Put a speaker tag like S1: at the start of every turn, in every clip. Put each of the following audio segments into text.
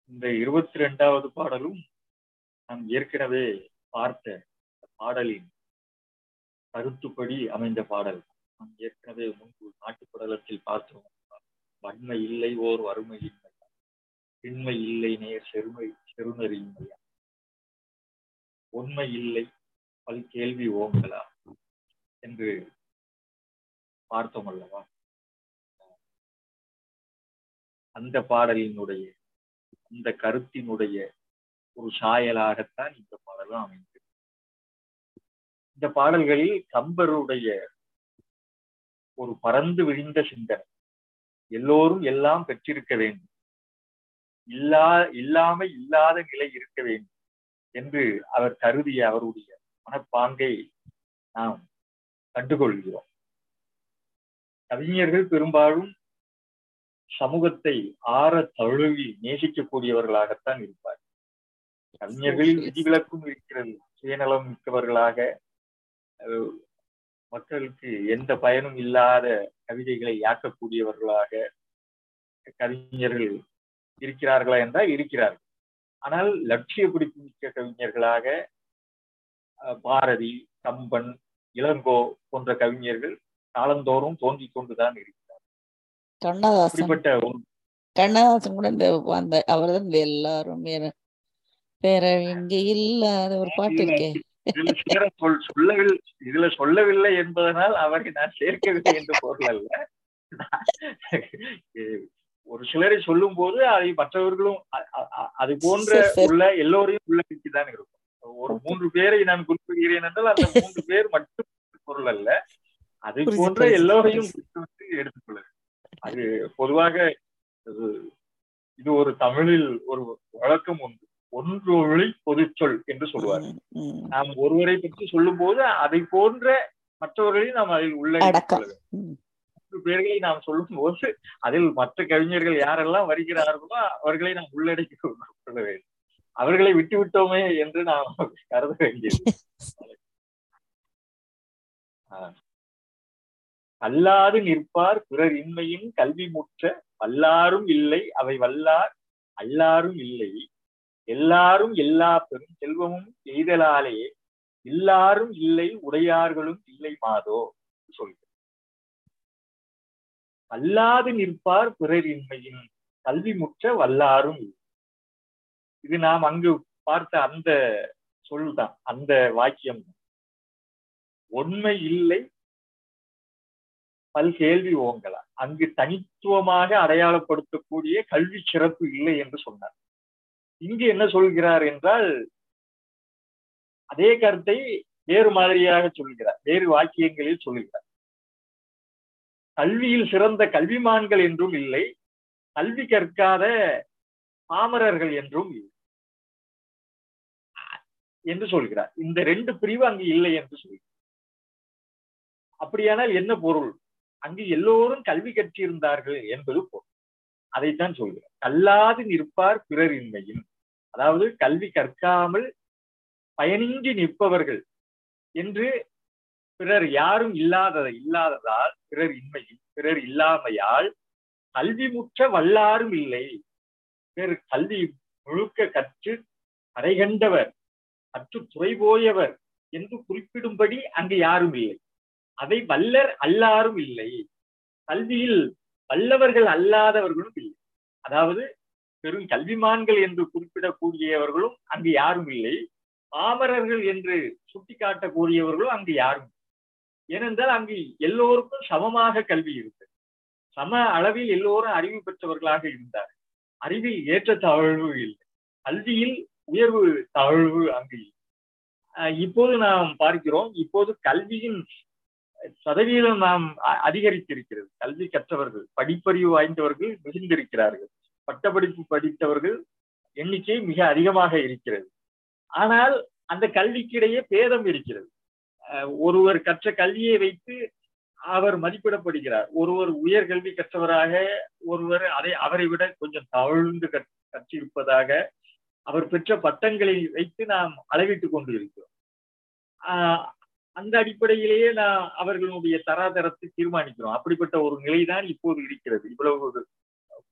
S1: இந்த இருபத்தி ரெண்டாவது பாடலும் நாம் ஏற்கனவே பார்த்த பாடலின் கருத்துப்படி அமைந்த பாடல் நாம் ஏற்கனவே முன்பு நாட்டுப்படலத்தில் பார்த்தோம் வன்மை இல்லை ஓர் வறுமை இன்மை இன்மை இல்லை நேர் செருமை செருணர் இன்மையா உண்மை இல்லை பல் கேள்வி ஓங்கலா என்று பார்த்தோம் அல்லவா அந்த பாடலினுடைய அந்த கருத்தினுடைய ஒரு சாயலாகத்தான் இந்த பாடலும் அமைந்தது இந்த பாடல்களில் கம்பருடைய ஒரு பறந்து விழிந்த சிந்தனை எல்லோரும் எல்லாம் பெற்றிருக்க வேண்டும் இல்லா இல்லாம இல்லாத நிலை இருக்க வேண்டும் என்று அவர் கருதிய அவருடைய மனப்பாங்கை நாம் கண்டுகொள்கிறோம் கவிஞர்கள் பெரும்பாலும் சமூகத்தை ஆற தழுவி நேசிக்கக்கூடியவர்களாகத்தான் இருப்பார் கவிஞர்களில் விதிவிலக்கும் இருக்கிறது சுயநலம் மிக்கவர்களாக மக்களுக்கு எந்த பயனும் இல்லாத கவிதைகளை யாக்கக்கூடியவர்களாக கவிஞர்கள் இருக்கிறார்களா என்றால் இருக்கிறார்கள் ஆனால் லட்சிய பிடிப்பு மிக்க கவிஞர்களாக பாரதி கம்பன் இளங்கோ போன்ற கவிஞர்கள் காலந்தோறும் தோன்றிக் கொண்டுதான் இருக்கிறார்
S2: கண்ணதாசன் கண்ணதாசன் கூட இந்த அந்த அவர் தான் இந்த எல்லாரும் வேற இங்க இல்லாத ஒரு பாட்டு இருக்கே
S1: இதுல சொல் சொல்லவில்லை இதுல சொல்லவில்லை என்பதனால் அவரை நான் சேர்க்கவில்லை என்று பொருள் அல்ல ஒரு சிலரை சொல்லும் போது அதை மற்றவர்களும் அது போன்ற உள்ள எல்லோரையும் உள்ளடக்கிதான் இருக்கும் ஒரு மூன்று பேரை நான் குறிப்பிடுகிறேன் என்றால் அந்த மூன்று பேர் மட்டும் பொருள் அல்ல அது போன்ற எல்லோரையும் எடுத்துக்கொள்ள அது பொதுவாக இது ஒரு தமிழில் ஒரு வழக்கம் உண்டு ஒன்று ஒளி பொதுச்சொல் என்று சொல்வார் நாம் ஒருவரை பற்றி சொல்லும் போது அதை போன்ற மற்றவர்களையும் நாம் அதில் உள்ளடக்க மூன்று பேர்களை நாம் சொல்லும் போது அதில் மற்ற கவிஞர்கள் யாரெல்லாம் வருகிறார்களோ அவர்களை நாம் உள்ளடக்கி கொள்ள வேண்டும் அவர்களை விட்டு விட்டோமே என்று நாம் கருத வேண்டியது அல்லாது நிற்பார் பிறர் இன்மையின் கல்வி முற்ற வல்லாரும் இல்லை அவை வல்லார் அல்லாரும் இல்லை எல்லாரும் எல்லா பெரும் செல்வமும் எய்தலாலே எல்லாரும் இல்லை உடையார்களும் இல்லை மாதோ சொல்கிறார் அல்லாது நிற்பார் பிறர் இன்மையின் கல்வி முற்ற வல்லாரும் இல்லை இது நாம் அங்கு பார்த்த அந்த சொல் தான் அந்த வாக்கியம் உண்மை இல்லை பல் கேள்வி ஓங்கலாம் அங்கு தனித்துவமாக அடையாளப்படுத்தக்கூடிய கல்வி சிறப்பு இல்லை என்று சொன்னார் இங்கு என்ன சொல்கிறார் என்றால் அதே கருத்தை வேறு மாதிரியாக சொல்கிறார் வேறு வாக்கியங்களில் சொல்கிறார் கல்வியில் சிறந்த கல்விமான்கள் என்றும் இல்லை கல்வி கற்காத பாமரர்கள் என்றும் இல்லை என்று சொல்கிறார் இந்த ரெண்டு பிரிவு அங்கு இல்லை என்று சொல்கிறார் அப்படியானால் என்ன பொருள் அங்கு எல்லோரும் கல்வி கற்றிருந்தார்கள் என்பது பொருள் அதைத்தான் சொல்கிறார் கல்லாது நிற்பார் பிறர் இன்மையின் அதாவது கல்வி கற்காமல் பயனின்றி நிற்பவர்கள் என்று பிறர் யாரும் இல்லாத இல்லாததால் பிறர் இன்மையில் பிறர் இல்லாமையால் கல்வி முற்ற வல்லாரும் இல்லை பிறர் கல்வி முழுக்க கற்று கடைகண்டவர் கற்று துறை போயவர் என்று குறிப்பிடும்படி அங்கு யாரும் இல்லை அதை வல்லர் அல்லாரும் இல்லை கல்வியில் வல்லவர்கள் அல்லாதவர்களும் இல்லை அதாவது பெரும் கல்விமான்கள் என்று குறிப்பிடக்கூடியவர்களும் அங்கு யாரும் இல்லை பாமரர்கள் என்று சுட்டிக்காட்டக்கூடியவர்களும் அங்கு யாரும் ஏனென்றால் அங்கு எல்லோருக்கும் சமமாக கல்வி இருந்தது சம அளவில் எல்லோரும் அறிவு பெற்றவர்களாக இருந்தார் அறிவில் ஏற்ற தாழ்வு இல்லை கல்வியில் உயர்வு தாழ்வு அங்கு இல்லை இப்போது நாம் பார்க்கிறோம் இப்போது கல்வியின் சதவீதம் நாம் அதிகரித்திருக்கிறது கல்வி கற்றவர்கள் படிப்பறிவு வாய்ந்தவர்கள் மிகுந்திருக்கிறார்கள் பட்டப்படிப்பு படித்தவர்கள் எண்ணிக்கை மிக அதிகமாக இருக்கிறது ஆனால் அந்த கல்விக்கிடையே பேதம் இருக்கிறது ஒருவர் கற்ற கல்வியை வைத்து அவர் மதிப்பிடப்படுகிறார் ஒருவர் உயர்கல்வி கற்றவராக ஒருவர் அதை அவரை விட கொஞ்சம் தவழ்ந்து கற்றிருப்பதாக அவர் பெற்ற பட்டங்களை வைத்து நாம் அளவிட்டுக் கொண்டு இருக்கிறோம் அந்த அடிப்படையிலேயே நான் அவர்களுடைய தராதரத்தை தீர்மானிக்கிறோம் அப்படிப்பட்ட ஒரு நிலைதான் இப்போது இருக்கிறது இவ்வளவு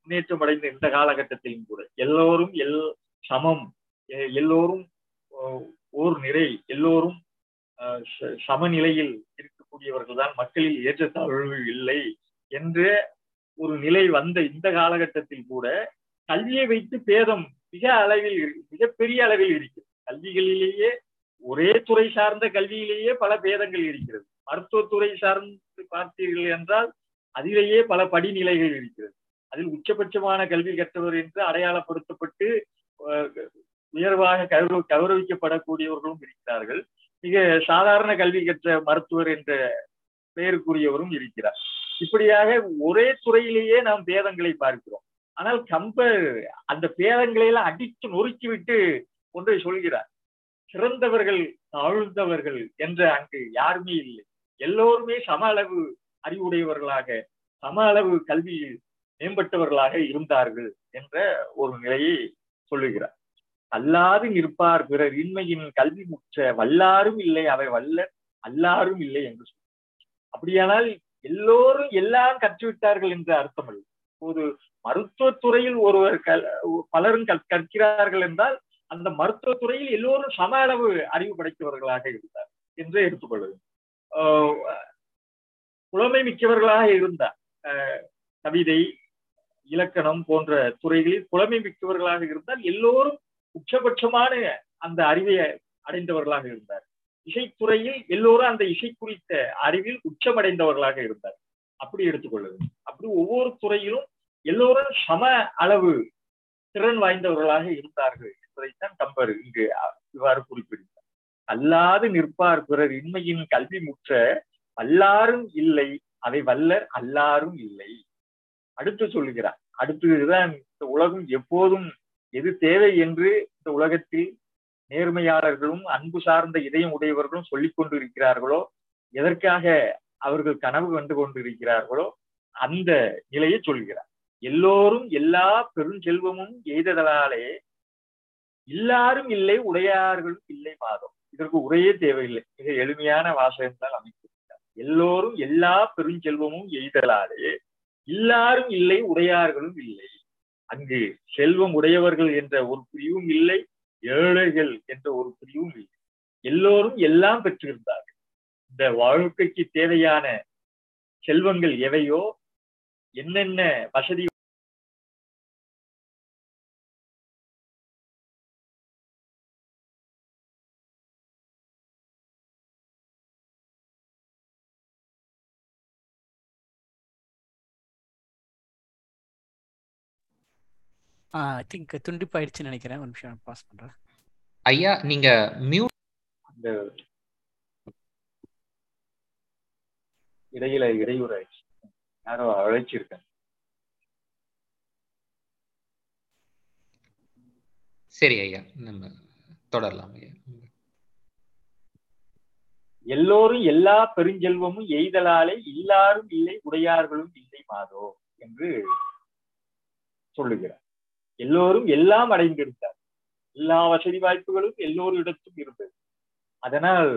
S1: முன்னேற்றம் அடைந்த இந்த காலகட்டத்திலும் கூட எல்லோரும் எல் சமம் எல்லோரும் ஓர் நிறை எல்லோரும் சமநிலையில் இருக்கக்கூடியவர்கள் தான் மக்களில் ஏற்றத்தாழ்வு இல்லை என்ற ஒரு நிலை வந்த இந்த காலகட்டத்தில் கூட கல்வியை வைத்து பேதம் மிக அளவில் மிகப்பெரிய அளவில் இருக்கிறது கல்விகளிலேயே ஒரே துறை சார்ந்த கல்வியிலேயே பல பேதங்கள் இருக்கிறது மருத்துவத்துறை சார்ந்து பார்த்தீர்கள் என்றால் அதிலேயே பல படிநிலைகள் இருக்கிறது அதில் உச்சபட்சமான கல்வி கற்றவர் என்று அடையாளப்படுத்தப்பட்டு உயர்வாக கௌரவ கௌரவிக்கப்படக்கூடியவர்களும் இருக்கிறார்கள் மிக சாதாரண கல்வி கற்ற மருத்துவர் என்ற பெயருக்குரியவரும் இருக்கிறார் இப்படியாக ஒரே துறையிலேயே நாம் பேதங்களை பார்க்கிறோம் ஆனால் கம்பர் அந்த பேதங்களை எல்லாம் அடித்து நொறுக்கி விட்டு ஒன்றை சொல்கிறார் சிறந்தவர்கள் தாழ்ந்தவர்கள் என்ற அங்கு யாருமே இல்லை எல்லோருமே சம அளவு அறிவுடையவர்களாக சம அளவு கல்வியில் மேம்பட்டவர்களாக இருந்தார்கள் என்ற ஒரு நிலையை சொல்லுகிறார் அல்லாது நிற்பார் பிறர் இன்மையின் கல்வி முற்ற வல்லாரும் இல்லை அவை வல்லர் அல்லாரும் இல்லை என்று சொல்ல அப்படியானால் எல்லோரும் எல்லாம் கற்றுவிட்டார்கள் என்று அர்த்தம் அல்ல இப்போது மருத்துவத்துறையில் ஒருவர் பலரும் கற்கிறார்கள் என்றால் அந்த மருத்துவத்துறையில் எல்லோரும் சம அளவு அறிவு படைத்தவர்களாக இருந்தார் என்று எடுத்துக்கொள்வது புலமை மிக்கவர்களாக இருந்தார் கவிதை இலக்கணம் போன்ற துறைகளில் புலமை மிக்கவர்களாக இருந்தால் எல்லோரும் உச்சபட்சமான அந்த அறிவை அடைந்தவர்களாக இருந்தார் இசைத்துறையில் எல்லோரும் அந்த இசை குறித்த அறிவில் உச்சமடைந்தவர்களாக இருந்தார் அப்படி எடுத்துக்கொள்ளுது அப்படி ஒவ்வொரு துறையிலும் எல்லோரும் சம அளவு திறன் வாய்ந்தவர்களாக இருந்தார்கள் என்பதைத்தான் கம்பர் இங்கு இவ்வாறு குறிப்பிடுகிறார் அல்லாது நிற்பார் பிறர் இன்மையின் கல்வி முற்ற வல்லாரும் இல்லை அதை வல்லர் அல்லாரும் இல்லை அடுத்து சொல்லுகிறார் அடுத்ததுதான் இந்த உலகம் எப்போதும் எது தேவை என்று இந்த உலகத்தில் நேர்மையாளர்களும் அன்பு சார்ந்த இதயம் உடையவர்களும் சொல்லிக் கொண்டு இருக்கிறார்களோ எதற்காக அவர்கள் கனவு கண்டு கொண்டிருக்கிறார்களோ அந்த நிலையை சொல்கிறார் எல்லோரும் எல்லா பெருஞ்செல்வமும் எய்ததலாலே எல்லாரும் இல்லை உடையார்களும் இல்லை மாதம் இதற்கு உரையே தேவையில்லை மிக எளிமையான வாசகத்தால் அமைத்திருக்கிறார் எல்லோரும் எல்லா பெருஞ்செல்வமும் எய்தலாலே எல்லாரும் இல்லை உடையார்களும் இல்லை அங்கு செல்வம் உடையவர்கள் என்ற ஒரு பிரிவும் இல்லை ஏழைகள் என்ற ஒரு பிரிவும் இல்லை எல்லோரும் எல்லாம் பெற்றிருந்தார்கள் இந்த வாழ்க்கைக்கு தேவையான செல்வங்கள் எவையோ என்னென்ன வசதி
S3: ஐ திங்க் துண்டிப்பாயிடுச்சுன்னு நினைக்கிறேன் ஒரு நிமிஷம் பாஸ் பண்றேன்
S4: ஐயா நீங்க மியூட்
S1: அந்த இடையில இடையூறு யாரோ அழைச்சிருக்காங்க
S4: சரி ஐயா நம்ம தொடரலாம் ஐயா
S1: எல்லோரும் எல்லா பெருஞ்செல்வமும் எய்தலாலே எல்லாரும் இல்லை உடையார்களும் இல்லை மாதோ என்று சொல்லுகிறார் எல்லோரும் எல்லாம் அடைந்திருந்தார் எல்லா வசதி வாய்ப்புகளும் எல்லோரிடத்தும் இருந்தது அதனால்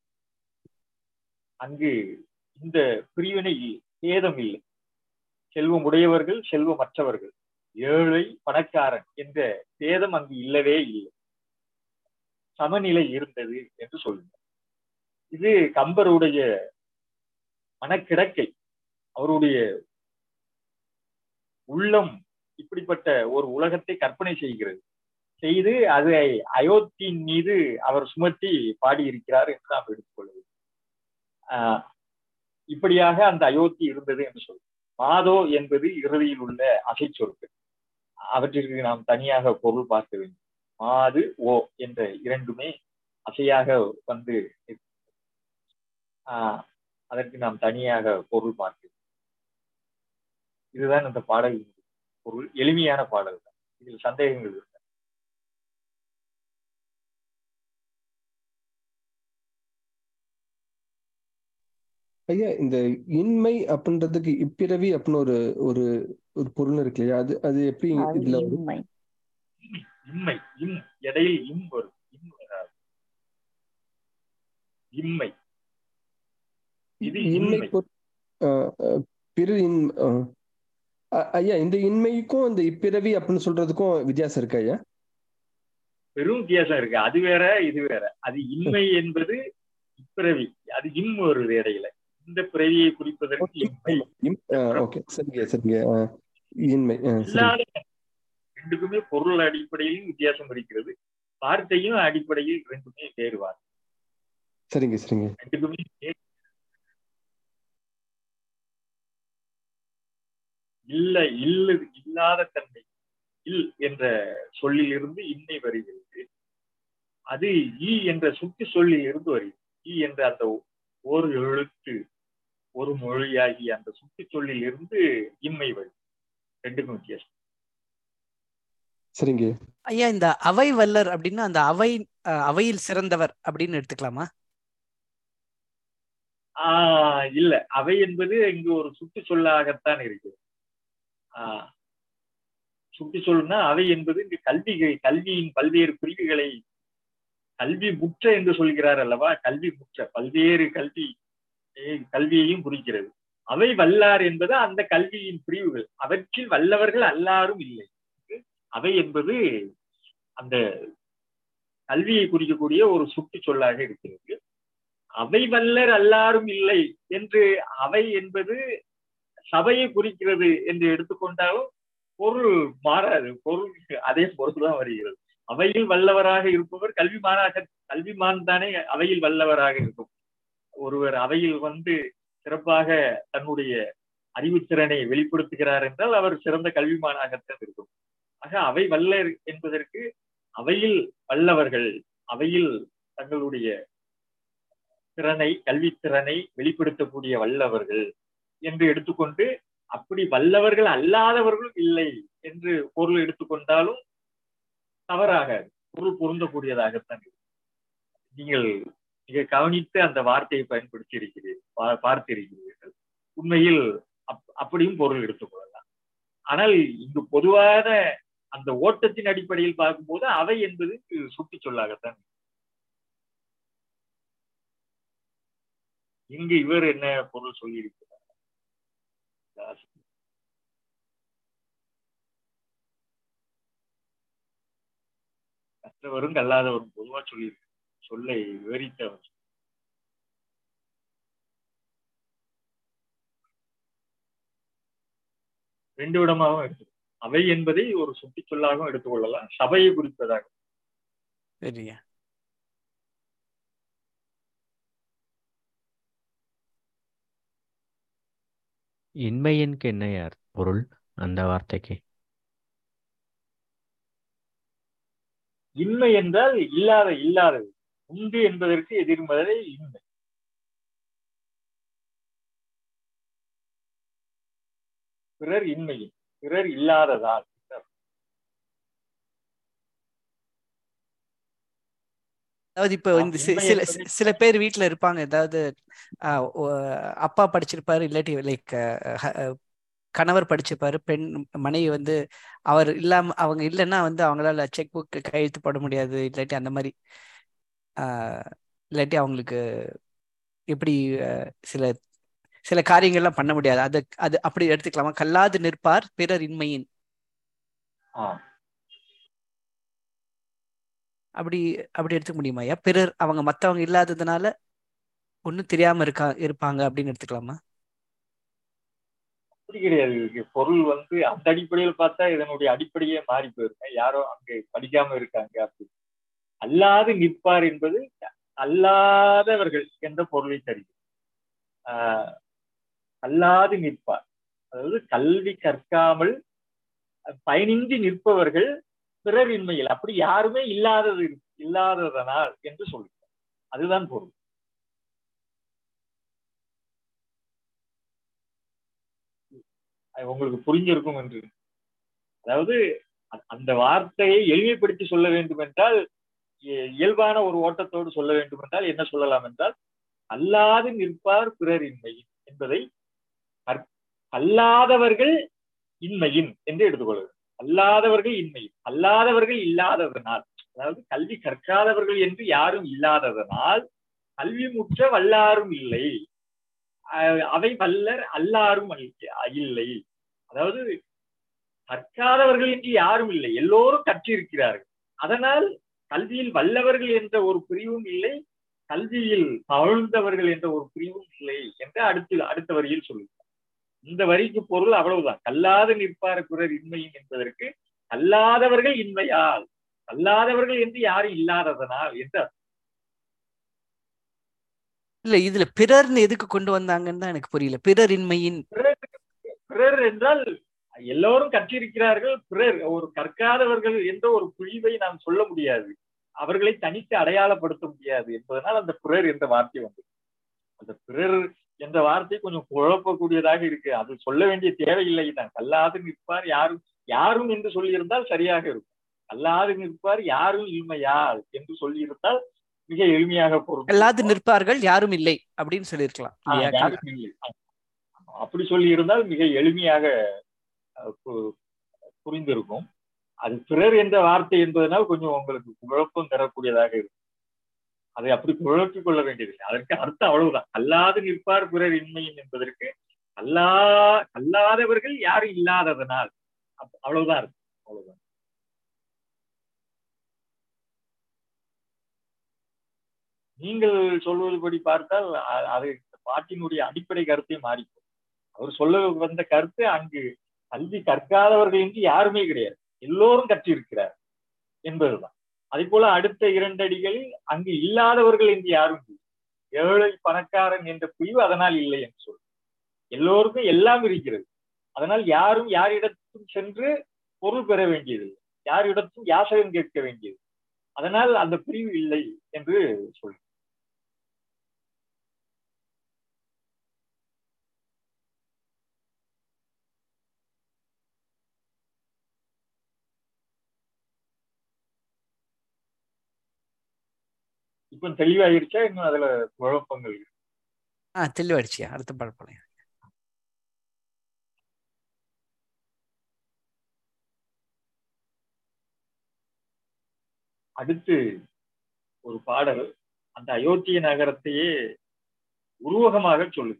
S1: அங்கு இந்த பிரிவினை பேதம் இல்லை செல்வம் உடையவர்கள் செல்வமற்றவர்கள் ஏழை பணக்காரன் என்ற பேதம் அங்கு இல்லவே இல்லை சமநிலை இருந்தது என்று சொல்லுங்க இது கம்பருடைய மனக்கிடக்கை அவருடைய உள்ளம் இப்படிப்பட்ட ஒரு உலகத்தை கற்பனை செய்கிறது செய்து அதை அயோத்தியின் மீது அவர் சுமத்தி பாடியிருக்கிறார் என்று நாம் எடுத்துக்கொள்வது ஆஹ் இப்படியாக அந்த அயோத்தி இருந்தது என்று சொல்லுவோம் மாதோ என்பது இறுதியில் உள்ள அசை சொற்கள் அவற்றிற்கு நாம் தனியாக பொருள் பார்க்க வேண்டும் மாது ஓ என்ற இரண்டுமே அசையாக வந்து ஆஹ் அதற்கு நாம் தனியாக பொருள் பார்க்க இதுதான் இந்த பாடலின் பொருள் எளிமையான பாடல் தான் இதில் சந்தேகங்கள் இல்லை
S5: ஐயா இந்த இன்மை அப்படின்றதுக்கு இப்பிறவி அப்படின்னு ஒரு ஒரு ஒரு பொருள் இருக்கு இல்லையா அது அது எப்படி இதுல
S2: இன்மை
S1: இம்மை இம் இடையில் இம் வரும் இம் வராது இம்மை இது
S5: இன்மை
S1: இன்மை
S5: பொருள் பிற இன் அ- ஐயா இந்த இன்மைக்கும் இந்த இப்பிறவி அப்படின்னு சொல்றதுக்கும் வித்தியாசம் இருக்கா ஐயா
S1: பெரும் வித்தியாசம் இருக்கு அது வேற இது வேற அது இன்மை என்பது இப்பிறவி அது இம் வருது இடையில இந்த பிறவியை குறிப்பதற்கு இன்மை
S5: ஓகே சரிங்க சரிங்க ஆ, இன்மை ஆ, சரி
S1: இல்லாத ரெண்டுக்குமே பொருள் அடிப்படையிலும் வித்தியாசம் இருக்கிறது வார்த்தையும் அடிப்படையில் ரெண்டுமே வேறுபாடு
S5: சரிங்க சரிங்க
S1: ரெண்டுக்குமே வேறு- இல்ல இல்ல இல்லாத தன்மை இல் என்ற சொல்லிலிருந்து இன்மை வருகிறது அது ஈ என்ற சுட்டு சொல்லில் இருந்து வருகிறது ஈ என்ற அந்த ஒரு எழுத்து ஒரு மொழியாகிய அந்த சுட்டு சொல்லில் இருந்து இன்மை வருகிறது ரெண்டுக்கும் வித்தியாசம்
S5: சரிங்க
S3: ஐயா இந்த அவை வல்லர் அப்படின்னா அந்த அவை அஹ், அவையில் சிறந்தவர் அப்படின்னு எடுத்துக்கலாமா
S1: ஆஹ் இல்ல அவை என்பது இங்கு ஒரு சுட்டு சொல்லாகத்தான் இருக்கு ஆஹ் சுட்டு சொல்லுனா அவை என்பது இங்கு கல்வி கல்வியின் பல்வேறு பிரிவுகளை கல்வி முற்ற என்று சொல்கிறார் அல்லவா கல்வி முற்ற பல்வேறு கல்வி eh, கல்வியையும் குறிக்கிறது அவை வல்லார் என்பது அந்த கல்வியின் பிரிவுகள் அவற்றில் வல்லவர்கள் எல்லாரும் இல்லை அவை என்பது அந்த கல்வியை குறிக்கக்கூடிய ஒரு சுட்டு சொல்லாக இருக்கிறது அவை வல்லர் எல்லாரும் இல்லை என்று அவை என்பது சபையை குறிக்கிறது என்று எடுத்துக்கொண்டாலும் பொருள் மாறாது பொருள் அதே பொருள் தான் வருகிறது அவையில் வல்லவராக இருப்பவர் கல்விமானாக கல்விமான் தானே அவையில் வல்லவராக இருக்கும் ஒருவர் அவையில் வந்து சிறப்பாக தன்னுடைய அறிவுத்திறனை வெளிப்படுத்துகிறார் என்றால் அவர் சிறந்த கல்விமானாகத்தான் இருக்கும் ஆக அவை வல்லர் என்பதற்கு அவையில் வல்லவர்கள் அவையில் தங்களுடைய திறனை கல்வித்திறனை வெளிப்படுத்தக்கூடிய வல்லவர்கள் என்று எடுத்துக்கொண்டு அப்படி வல்லவர்கள் அல்லாதவர்களும் இல்லை என்று பொருள் எடுத்துக்கொண்டாலும் தவறாக பொருள் பொருந்தக்கூடியதாகத்தான் இருக்கும். நீங்கள் மிக கவனித்து அந்த வார்த்தையை பயன்படுத்தி இருக்கிறீர்கள் பார்த்திருக்கிறீர்கள் உண்மையில் அப்- அப்படியும் பொருள் எடுத்துக்கொள்ளலாம் ஆனால் இங்கு பொதுவான அந்த ஓட்டத்தின் அடிப்படையில் பார்க்கும்போது அவை என்பது சுட்டி சொல்லாகத்தான் இருக்கும். இங்கு இவர் என்ன பொருள் சொல்லியிருக்கிறார் கற்றவரும் கல்லாதவரும் பொதுவா சொல்லியிருக்கு சொல்லை விவரித்தவர் ரெண்டு விடமாகவும் எடுத்து அவை என்பதை ஒரு சுட்டி சொல்லாகவும் எடுத்துக்கொள்ளலாம் சபையை குறிப்பதாக
S3: சரியா
S6: இன்மையனுக்கு என்ன யார் பொருள் அந்த வார்த்தைக்கு
S1: இன்மை என்றால் இல்லாத இல்லாதது உண்டு என்பதற்கு எதிர்மறை இன்மை பிறர் இன்மையின் பிறர் இல்லாததால்
S3: அதாவது இப்போ இந்த சி-
S1: இன்மை
S3: சில
S1: என்பதை-
S3: சில பேர் வீட்ல இருப்பாங்க ஏதாவது ஆஹ், ஒ- அப்பா படிச்சிருப்பாரு இல்லாட்டி லைக் கணவர் படிச்சிருப்பாரு பெண் மனைவி வந்து அவர் இல்லாம அவங்க இல்லைன்னா வந்து அவங்களால செக் புக் கையெழுத்து போட முடியாது இல்லாட்டி அந்த மாதிரி ஆஹ், இல்லாட்டி அவங்களுக்கு எப்படி ஆஹ், சில சில காரியங்கள்லாம் பண்ண முடியாது அது அது அப்படி எடுத்துக்கலாமா கல்லாது நிற்பார் பிறர் இன்மையின்
S1: ஆ
S3: அப்படி அப்படி எடுத்துக்க முடியுமா ஐயா பிறர் அவங்க மத்தவங்க இல்லாததுனால ஒன்றும் தெரியாம இருக்கா இருப்பாங்க அப்படின்னு எடுத்துக்கலாமா
S1: அப்படி கிடையாது இதுக்கு பொருள் வந்து அந்த அடிப்படையில் பார்த்தா இதனுடைய அடிப்படையே மாறி போயிருங்க யாரோ அங்கே படிக்காம இருக்காங்க அப்படி அல்லாது நிற்பார் என்பது அல்லாதவர்கள் என்ற பொருளை தருகிறது ஆஹ் அல்லாது நிற்பார் அதாவது கல்வி கற்காமல் பயனின்றி நிற்பவர்கள் பிறரின்மையில் அப்படி யாருமே இல்லாதது இல்லாததனால் என்று சொல்லுகிறார் அதுதான் பொருள் அது உங்களுக்கு புரிஞ்சிருக்கும் என்று அதாவது அ- அந்த வார்த்தையை எளிமைப்படுத்தி சொல்ல வேண்டும் என்றால் இ- இயல்பான ஒரு ஓட்டத்தோடு சொல்ல வேண்டும் என்றால் என்ன சொல்லலாம் என்றால் அல்லாது நிற்பார் பிறரின்மை என்பதை கற்- அல்லாதவர்கள் இன்மையின் என்று எடுத்துக்கொள்வது அல்லாதவர்கள் இன்மையின் அல்லாதவர்கள் இல்லாததனால் அதாவது கல்வி கற்காதவர்கள் என்று யாரும் இல்லாததனால் கல்வி முற்ற வல்லாரும் இல்லை அஹ் அவை வல்லர் அல்லாரும் அல்ல- இல்லை அதாவது கற்காதவர்கள் என்று யாரும் இல்லை எல்லோரும் கற்றிருக்கிறார்கள் அதனால் கல்வியில் வல்லவர்கள் என்ற ஒரு பிரிவும் இல்லை கல்வியில் தவழ்ந்தவர்கள் என்ற ஒரு பிரிவும் இல்லை என்று அடுத்து அடுத்த வரியில் சொல்லுகிறார் இந்த வரிக்கு பொருள் அவ்வளவுதான் கல்லாது நிற்பார் பிறர் இன்மையும் என்பதற்கு கல்லாதவர்கள் இன்மையால் கல்லாதவர்கள் என்று யாரும் இல்லாததனால் என்று அர்த்தம்.
S3: இல்ல இதுல பிறர்னு எதுக்கு கொண்டு வந்தாங்கன்னு தான் எனக்கு புரியல பிறரின்மையின்
S1: பிறர் என்றால் எல்லோரும் கற்றிருக்கிறார்கள் பிறர் ஒரு கற்காதவர்கள் என்ற ஒரு பிரிவை நாம் சொல்ல முடியாது அவர்களை தனித்து அடையாளப்படுத்த முடியாது என்பதனால் அந்த பிறர் என்ற வார்த்தை வந்தது அந்த பிறர் என்ற வார்த்தை கொஞ்சம் குழப்பக்கூடியதாக இருக்கு அது சொல்ல வேண்டிய தேவையில்லை தான் கல்லாது நிற்பார் யாரும் யாரும் என்று சொல்லியிருந்தால் சரியாக இருக்கும் கல்லாது நிற்பார் யாரும் இல்மையால் என்று சொல்லியிருந்தால் மிக எளிமையாக பொருள்
S3: எல்லாது நிற்பார்கள் யாரும் இல்லை அப்படின்னு சொல்லியிருக்கலாம்
S1: ஆ,
S3: இல்லையா
S1: யாரும் இல்லை. ஆமா. அப்படி சொல்லி இருந்தால் மிக எளிமையாக அஹ், பு- புரிந்திருக்கும் அது பிறர் என்ற வார்த்தை என்பதனால் கொஞ்சம் உங்களுக்கு குழப்பம் தரக்கூடியதாக இருக்கும் அதை அப்படி குழப்பிக் கொள்ள வேண்டியதில்லை அதற்கு அர்த்தம் அவ்வளவுதான் அல்லாது நிற்பார் பிறர் இன்மையின் என்பதற்கு அல்லா அல்லாதவர்கள் யாரும் இல்லாததனால் அப்ப- அவ்வளவுதான் இருக்கு அவ்வளவுதான் நீங்கள் சொல்வதுபடி பார்த்தால் அ- அது பாட்டினுடைய அடிப்படை கருத்தை மாறி அவர் சொல்ல வந்த கருத்து அங்கு கல்வி கற்காதவர்கள் என்று யாருமே கிடையாது எல்லோரும் கற்றிருக்கிறார் என்பதுதான் அதே போல அடுத்த இரண்டடிகளில் அங்கு இல்லாதவர்கள் என்று யாரும் இல்லை ஏழை பணக்காரன் என்ற பிரிவு அதனால் இல்லை என்று சொல் எல்லோருக்கும் எல்லாம் இருக்கிறது அதனால் யாரும் யாரிடத்தும் சென்று பொருள் பெற வேண்டியதில்லை யாரிடத்தும் யாசகம் கேட்க வேண்டியது அதனால் அந்த பிரிவு இல்லை என்று சொல் இப்போ தெளிவாயிருச்சா இன்னும் அதுல குழப்பங்கள் இருக்கு
S3: ஆ தெளிவாயிடுச்சியா அடுத்த பாடல் போலாம்
S1: அடுத்து ஒரு பாடல் அந்த அயோத்திய நகரத்தையே உருவகமாக சொல்லுது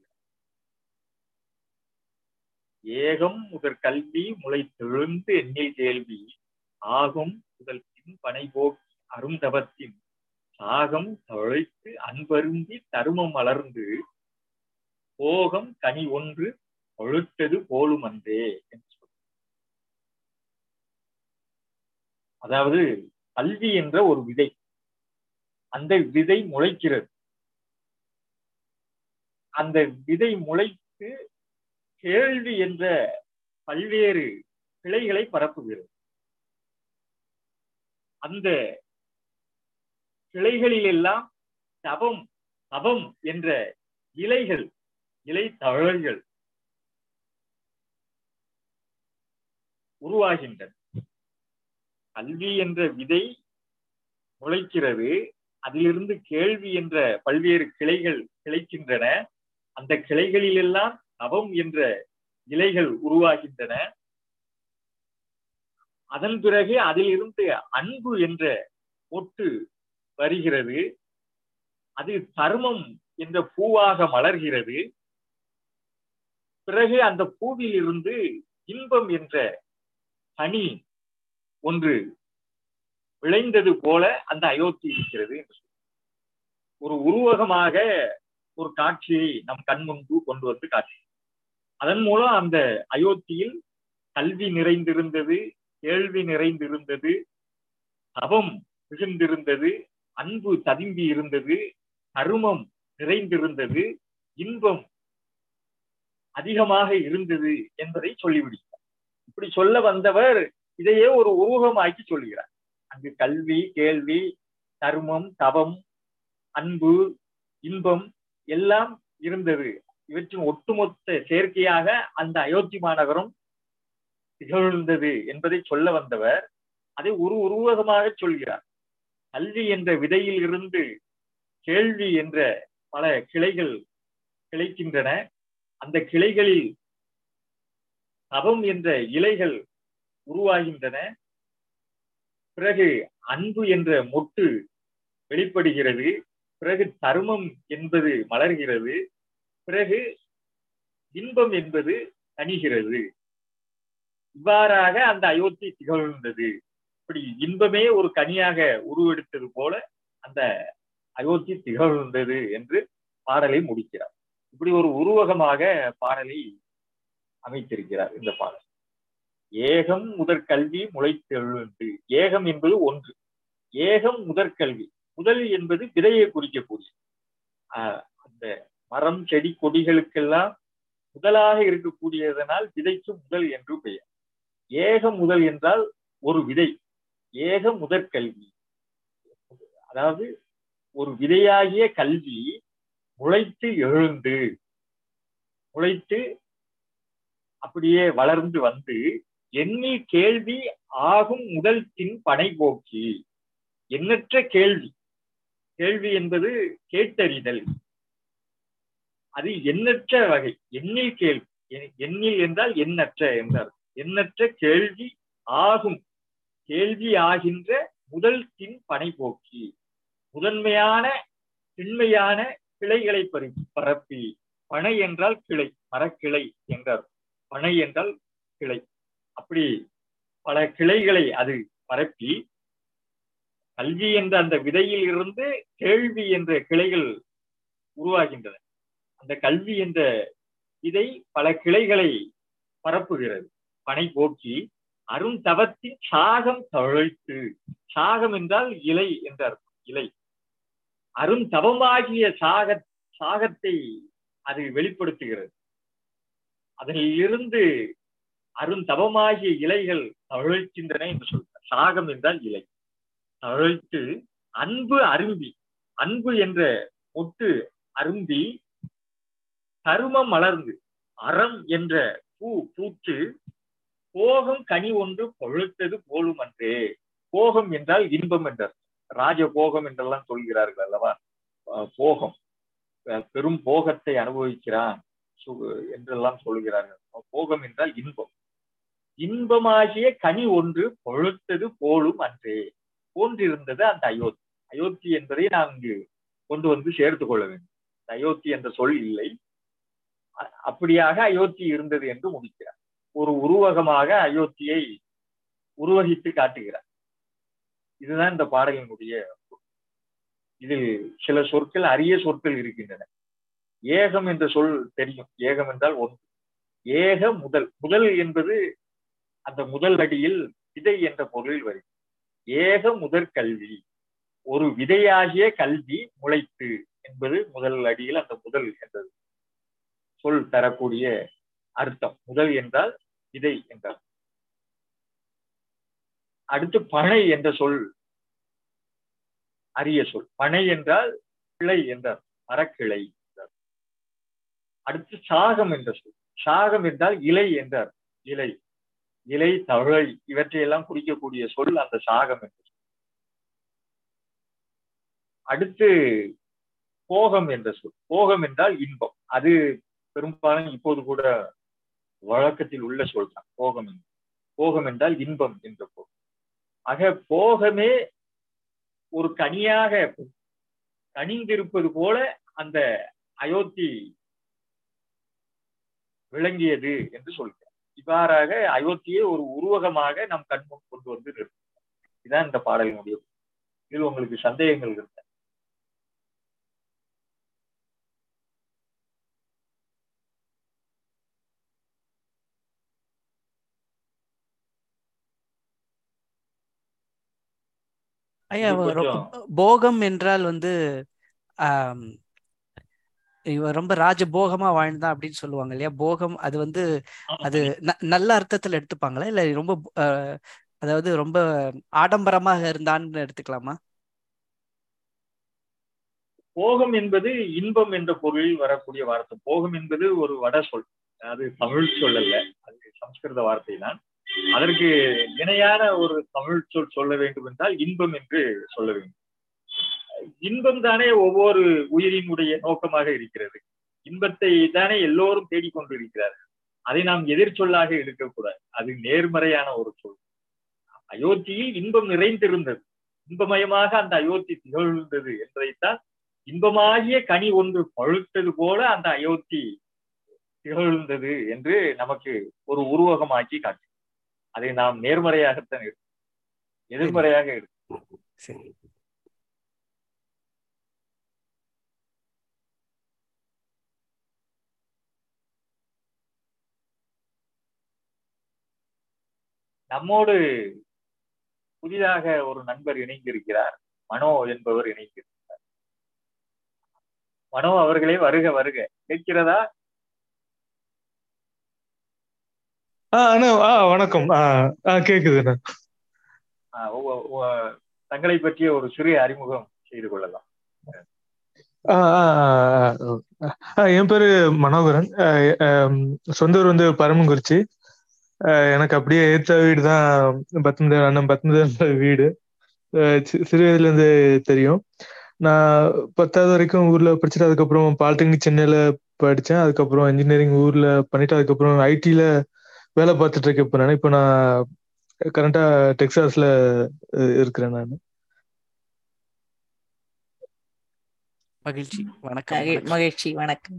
S1: ஏகம் முதற் கல்வி முளை தெழுந்து எண்ணில் கேள்வி ஆகும் முதல் பின் பனை போக்கி அருந்தவத்தின் சாகம் தழைத்து அன்பருந்தி தருமம் மலர்ந்து போகம் கனி ஒன்று பழுத்தது போலும் அன்றே என்று சொல்றார். அதாவது கல்வி என்ற ஒரு விதை அந்த விதை முளைக்கிறது அந்த விதை முளைத்து கேள்வி என்ற பல்வேறு கிளைகளை பரப்புகிறது அந்த கிளைகளில் எல்லாம் தவம் தவம் என்ற இலைகள் இலை தழல்கள் உருவாகின்றன கல்வி என்ற விதை முளைக்கிறது அதிலிருந்து கேள்வி என்ற பல்வேறு கிளைகள் கிளைக்கின்றன அந்த கிளைகளில் எல்லாம் தவம் என்ற இலைகள் உருவாகின்றன அதன் பிறகு அதிலிருந்து அன்பு என்ற ஒட்டு வருகிறது அது தர்மம் என்ற பூவாக மலர்கிறது பிறகு அந்த பூவில் இருந்து இன்பம் என்ற கனி ஒன்று விளைந்தது போல அந்த அயோத்தி இருக்கிறது என்று சொல்றார். ஒரு உருவகமாக ஒரு காட்சியை நம் கண் முன்பு கொண்டு வந்து காட்சி அதன் மூலம் அந்த அயோத்தியில் கல்வி நிறைந்திருந்தது கேள்வி நிறைந்திருந்தது தவம் மிகுந்திருந்தது அன்பு ததும்பி இருந்தது கருமம் நிறைந்திருந்தது இன்பம் அதிகமாக இருந்தது என்பதை சொல்லிவிடுகிறார் இப்படி சொல்ல வந்தவர் இதையே ஒரு உருவகமாக்கி சொல்கிறார் அங்கு கல்வி கேள்வி கருமம் தவம் அன்பு இன்பம் எல்லாம் இருந்தது இவற்றின் ஒட்டுமொத்த சேர்க்கையாக அந்த அயோத்தி மாநகரம் திகழ்ந்தது என்பதை சொல்ல வந்தவர் அதை ஒரு உருவகமாக சொல்கிறார் கல்வி என்ற விதையில் இருந்து கேள்வி என்ற பல கிளைகள் கிளைக்கின்றன அந்த கிளைகளில் தவம் என்ற இலைகள் உருவாகின்றன பிறகு அன்பு என்ற மொட்டு வெளிப்படுகிறது பிறகு தர்மம் என்பது மலர்கிறது பிறகு இன்பம் என்பது தணிகிறது இவ்வாறாக அந்த அயோத்தி திகழ்ந்தது இப்படி இன்பமே ஒரு கனியாக உருவெடுத்தது போல அந்த அயோத்தி திகழ்ந்தது என்று பாடலை முடிக்கிறார் இப்படி ஒரு உருவகமாக பாடலை அமைத்திருக்கிறார் இந்த பாடல் ஏகம் முதற்கல்வி முளைத்தெழுந்து ஏகம் என்பது ஒன்று ஏகம் முதற்கல்வி முதல் என்பது விதையை குறிக்கக்கூடிய அந்த மரம் செடி கொடிகளுக்கெல்லாம் முதலாக இருக்கக்கூடியதனால் விதைக்கு முதல் என்று பெயர் ஏக முதல் என்றால் ஒரு விதை ஏக முதற்கல்வி அதாவது ஒரு விதையாகிய கல்வி முளைத்து எழுந்து முளைத்து அப்படியே வளர்ந்து வந்து எண்ணி கேள்வி ஆகும் முதல் தின் பனை போக்கி எண்ணற்ற கேள்வி கேள்வி என்பது கேட்டறிதல் அது எண்ணற்ற வகை எண்ணில் கேள்வி எண்ணில் என்றால் எண்ணற்ற என்றார் எண்ணற்ற கேள்வி ஆகும் கேள்வி ஆகின்ற முதல் தின் பனை போக்கி முதன்மையான திண்மையான கிளைகளை பரி பரப்பி பனை என்றால் கிளை மரக்கிளை என்றார் பனை என்றால் கிளை அப்படி பல கிளைகளை அது பரப்பி கல்வி என்ற அந்த விதையில் இருந்து கேள்வி என்ற கிளைகள் உருவாகின்றன அந்த கல்வி என்ற விதை பல கிளைகளை பரப்புகிறது பனை போக்கி அரும் தவத்தின் சாகம் தழைத்து சாகம் என்றால் இலை என்றார் இலை அரும் தவமாகிய சாக சாகத்தை அது வெளிப்படுத்துகிறது அதில் இருந்து அருந்தவமாகிய இலைகள் தழைக்கின்றன என்று சொல்கிறார் சாகம் என்றால் இலை தழைத்து அன்பு அரும்பி அன்பு என்ற ஒட்டு அரும்பி கருமம் மலர்ந்து அறம் என்ற பூ பூத்து போகம் கனி ஒன்று பழுத்தது போலும் அன்றே போகம் என்றால் இன்பம் என்றார் ராஜ போகம் என்றெல்லாம் சொல்கிறார்கள் அல்லவா போகம் பெரும் போகத்தை அனுபவிக்கிறான் என்றெல்லாம் சொல்கிறார்கள் போகம் என்றால் இன்பம் இன்பமாகிய கனி ஒன்று பழுத்தது போலும் அன்றே போன்றிருந்தது அந்த அயோத்தி அயோத்தி என்பதை நாம் இங்கு கொண்டு வந்து சேர்த்து கொள்ள வேண்டும் அயோத்தி என்ற சொல் இல்லை அப்படியாக அயோத்தி இருந்தது என்று முடிக்கிறார் ஒரு உருவகமாக அயோத்தியை உருவகித்து காட்டுகிறார் இதுதான் இந்த பாடலினுடைய இதில் சில சொற்கள் அரிய சொற்கள் இருக்கின்றன ஏகம் என்ற சொல் தெரியும் ஏகம் என்றால் ஒன்று ஏக முதல் முதல் என்பது அந்த முதல் அடியில் விதை என்ற பொருளில் வருகிறது ஏக முதற் கல்வி ஒரு விதையாகிய கல்வி முளைத்து என்பது முதல் அடியில் அந்த முதல் என்றது சொல் தரக்கூடிய அர்த்தம் முதல் என்றால் விதை என்றால் அடுத்து பனை என்ற சொல் அரிய சொல் பனை என்றால் கிளை என்றார் மரக்கிளை என்றார் அடுத்து சாகம் என்ற சொல் சாகம் என்றால் இலை என்றார் இலை இலை தழை இவற்றையெல்லாம் குறிக்கக்கூடிய சொல் அந்த சாகம் என்ற சொல் அடுத்து போகம் என்ற சொல் போகம் என்றால் இன்பம் அது பெரும்பாலும் இப்போது கூட வழக்கத்தில் உள்ள சொல் தான் போகம் என்று போகம் என்றால் இன்பம் என்ற பொருள் ஆக போகமே ஒரு கனியாக கனிந்திருப்பது போல அந்த அயோத்தி விளங்கியது என்று சொல்கிறார் இவ்வாறாக அயோத்தியை ஒரு உருவகமாக நம் கண்முன் கொண்டு வந்து நிறுத்தினார் இதுதான் இந்த பாடலினுடைய இதில் உங்களுக்கு சந்தேகங்கள் இருந்த
S3: ஐயா போகம் என்றால் வந்து ஆஹ் இவன் ரொம்ப ராஜ போகமா வாழ்ந்தான் அப்படின்னு சொல்லுவாங்க இல்லையா போகம் அது வந்து அது நல்ல அர்த்தத்துல எடுத்துப்பாங்களா இல்ல ரொம்ப அதாவது ரொம்ப ஆடம்பரமாக இருந்தான்னு எடுத்துக்கலாமா
S1: போகம் என்பது இன்பம் என்ற பொருளில் வரக்கூடிய வார்த்தை போகம் என்பது ஒரு வட சொல் அது தமிழ் சொல் அல்ல அது சம்ஸ்கிருத வார்த்தை தான் அதற்கு இணையான ஒரு தமிழ் சொல் சொல்ல வேண்டும் என்றால் இன்பம் என்று சொல்ல வேண்டும் இன்பம் தானே ஒவ்வொரு உயிரினுடைய நோக்கமாக இருக்கிறது இன்பத்தை தானே எல்லோரும் தேடிக்கொண்டு இருக்கிறார்கள் அதை நாம் எதிர்ச்சொல்லாக எடுக்கக்கூடாது அது நேர்மறையான ஒரு சொல் அயோத்தியில் இன்பம் நிறைந்திருந்தது இன்பமயமாக அந்த அயோத்தி திகழ்ந்தது என்பதைத்தான் இன்பமாகிய கனி ஒன்று பழுத்தது போல அந்த அயோத்தி திகழ்ந்தது என்று நமக்கு ஒரு உருவகமாக்கி காட்டு அதை நாம் நேர்மறையாகத்தான் எடுக்கணும் எதிர்மறையாக எடுக்கணும்
S3: சரி
S1: நம்மோடு புதிதாக ஒரு நண்பர் இணைந்திருக்கிறார் மனோ என்பவர் இணைந்திருக்கிறார் மனோ அவர்களே வருக வருக கேட்கிறதா
S7: ஆ அண்ணா ஆ வணக்கம் ஆ ஆ கேக்குதுண்ணா
S1: ஆஹ் உ- உ- தங்களை பற்றிய ஒரு சிறிய அறிமுகம் செய்து கொள்ளலாம்
S7: ஆ ஆ, ஆ, ஆ, ஆ, என் பேரு மனோகரன் ஆ, ஆம், சொந்த ஊர் வந்து பரமக்குறிச்சி ஆ, எனக்கு அப்படியே ஏத்த வீடு தான் பத்மதேவன் அண்ணன் பத்மதேவன் வீடு ஆ, சி- சிறு வயதுல இருந்து தெரியும் நான் பத்தாவது வரைக்கும் ஊர்ல படிச்சுட்டு அதுக்கப்புறம் பாலிடெக்னிக் சென்னையில படிச்சேன் அதுக்கப்புறம் இன்ஜினியரிங் ஊர்ல பண்ணிட்டு அதுக்கப்புறம் ஐடில வேலை பார்த்துட்டு இருக்கேன் இப்போ நான் இப்போ நான் கரண்டா டெக்சாஸ்ல அஹ், இருக்கிறேன் நான்
S3: மகிழ்ச்சி வணக்கம்
S2: மகி-
S3: வணக்கம்.
S2: மகிழ்ச்சி வணக்கம்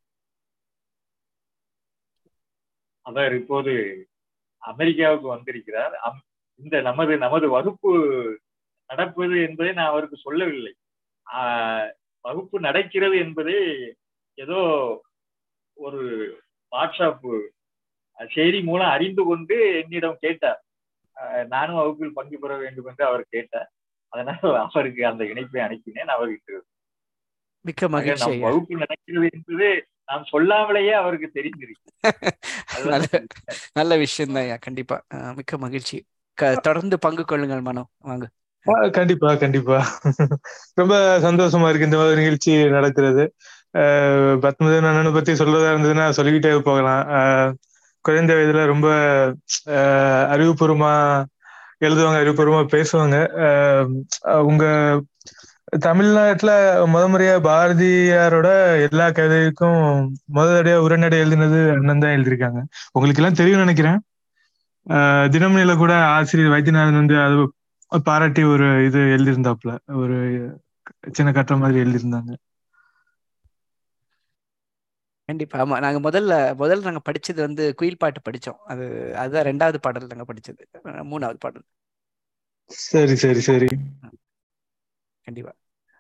S1: அவர் இப்போது அமெரிக்காவுக்கு வந்திருக்கிறார் அம்- இந்த நமது நமது வகுப்பு நடப்பது என்பதை நான் அவருக்கு சொல்லவில்லை ஆஹ் வகுப்பு நடக்கிறது என்பதை ஏதோ ஒரு வாட்ஸ்அப் செய்தி மூலம் அறிந்து கொண்டு என்னிடம் கேட்டார் ஆஹ் நானும் வகுப்பில் பங்கு பெற வேண்டும் என்று அவர் கேட்டார் அதனால் அவருக்கு அந்த இணைப்பை அனுப்பினேன் அவருக்கு
S3: மிக்க மகிழ்ச்சி
S1: நம்
S3: ஐயா
S1: வகுப்பு நடக்கிறது என்பது நாம் சொல்லாமலேயே அவருக்கு தெரிந்திருக்கு அதுதான்
S3: நல்ல நல்ல விஷயம் தான் ஐயா கண்டிப்பா அஹ் மிக்க மகிழ்ச்சி க- தொடர்ந்து பங்கு கொள்ளுங்கள் மனோ வாங்க
S7: ஆ, கண்டிப்பா கண்டிப்பா ரொம்ப சந்தோஷமா இருக்கு இந்த மாதிரி நிகழ்ச்சி நடக்கிறது அஹ் பத்மதன் அண்ணனை பத்தி சொல்றதா இருந்ததுன்னா சொல்லிக்கிட்டே போகலாம் அஹ் குறைந்த வயதுல ரொம்ப அஹ் அறிவுபூர்வமா எழுதுவாங்க அறிவுபூர்வமா பேசுவாங்க அஹ் உங்க தமிழ்நாட்டுல முத முறையா பாரதியாரோட எல்லா கதைக்கும் முதலடியா உரைநடை எழுதினது அண்ணன் தான் எழுதியிருக்காங்க உங்களுக்கு எல்லாம் தெரியும் நினைக்கிறேன் அஹ் தினமணியில கூட ஆசிரியர் வைத்தியநாதன் வந்து அது பாராட்டி ஒரு இது எழுதியிருந்தாப்புல ஒரு சின்ன கட்டுற மாதிரி எழுதியிருந்தாங்க
S3: கண்டிப்பா ஆமா நாங்க முதல்ல முதல்ல நாங்க படிச்சது வந்து குயில் பாட்டு படிச்சோம் அது அதுதான் ரெண்டாவது பாடல் நாங்க படிச்சது அஹ் மூணாவது பாடல்
S7: சரி சரி சரி
S3: கண்டிப்பா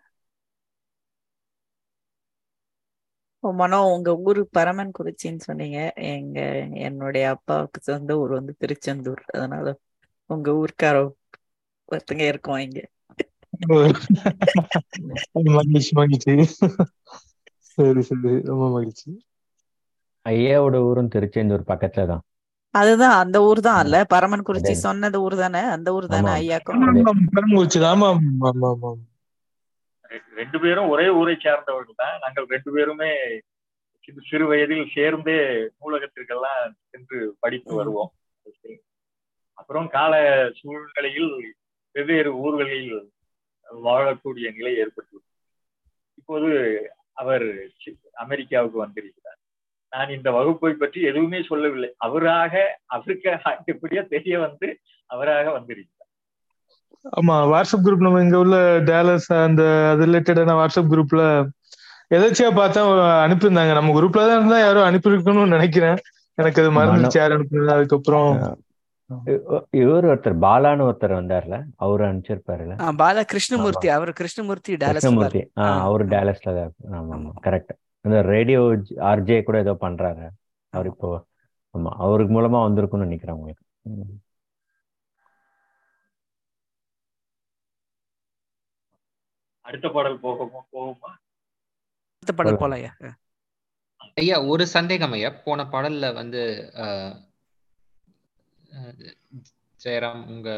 S2: ஓ, மனோ உங்க ஊரு பரமன் குறிச்சின்னு சொன்னீங்க எங்க என்னுடைய அப்பாவுக்கு சொந்த ஊர் வந்து திருச்செந்தூர் அதனால உங்க ஊர்க்கார ஒருத்தங்க இருக்கோம் இங்க
S7: மகிழ்ச்சி மகிழ்ச்சி சரி சரி ரொம்ப மகிழ்ச்சி
S6: ஐயாவோட ஊரும் திருச்செந்தூர் பக்கத்துல தான்
S2: அதுதான் அந்த ஊர் தான் இல்ல பரமன் குறிச்சி
S6: அதே.
S2: சொன்னது ஊர் தானே அந்த ஊர் தானே
S6: ஆமா.
S2: ஐயாக்கும்
S7: பெருங்குறிச்சி ஆமா ஆமா ஆமா ஆமா
S1: ரெ- ரெண்டு பேரும் ஒரே ஊரை சார்ந்தவர்கள் தான் நாங்கள் ரெண்டு பேருமே சிறு சிறு வயதில் சேர்ந்தே நூலகத்திற்கெல்லாம் சென்று படித்து
S2: ம்.
S1: வருவோம் அப்புறம் கால சூழ்நிலையில் வெவ்வேறு ஊர்களில் வாழக்கூடிய நிலை ஏற்பட்டு இப்போது அவர் சி- அமெரிக்காவுக்கு வந்திருக்கிறார் நான் இந்த வகுப்பை பற்றி எதுவுமே சொல்லவில்லை அவராக அவருக்கு எப்படியோ தெரிய வந்து அவராக வந்திருக்கிறார்
S7: ஆமா வாட்ஸ்அப் குரூப் நம்ம இங்க உள்ள டேலஸ் அந்த அது ரிலேட்டடான வாட்ஸ்அப் குரூப்ல எதாச்சியா பார்த்தா அனுப்பியிருந்தாங்க நம்ம குரூப்ல தான் இருந்தா யாரோ அனுப்பியிருக்கணும்னு நினைக்கிறேன் எனக்கு அது மறந்துச்சு யார் அனுப்புனது அதுக்கப்புறம்
S6: இவ- இவர் ஒருத்தர் பாலான்னு ஒருத்தர் வந்தார்ல அவரு அனுப்பிச்சிருப்பாருல்ல
S3: ஆ, பாலா கிருஷ்ணமூர்த்தி அவர் கிருஷ்ணமூர்த்தி டேலஸ்ல தான்
S6: கிருஷ்ணமூர்த்தி
S3: இருக்கு.
S6: ஆ
S3: ஆ,
S6: அவரு
S3: ஆமா.
S6: டேலஸ்ல தான் இருப்பாரு. ஆமா ஆமா
S3: ஆமா.
S6: கரெக்ட் அந்த ரேடியோ ஆர்ஜே கூட ஏதோ பண்றாரு அவர் இப்போ ஆமா அவருக்கு மூலமா வந்திருக்கும்னு நினைக்கிறேன் உங்களுக்கு ம்.
S1: அடுத்த பாடல் போகுமா போகுமா
S3: அடுத்த பாடல் போலாம் ஐயா ஆ.
S4: ஐயா ஒரு சந்தேகம் ஐயா போன பாடல்ல வந்து அஹ், அஹ், ஜெயராம் உங்க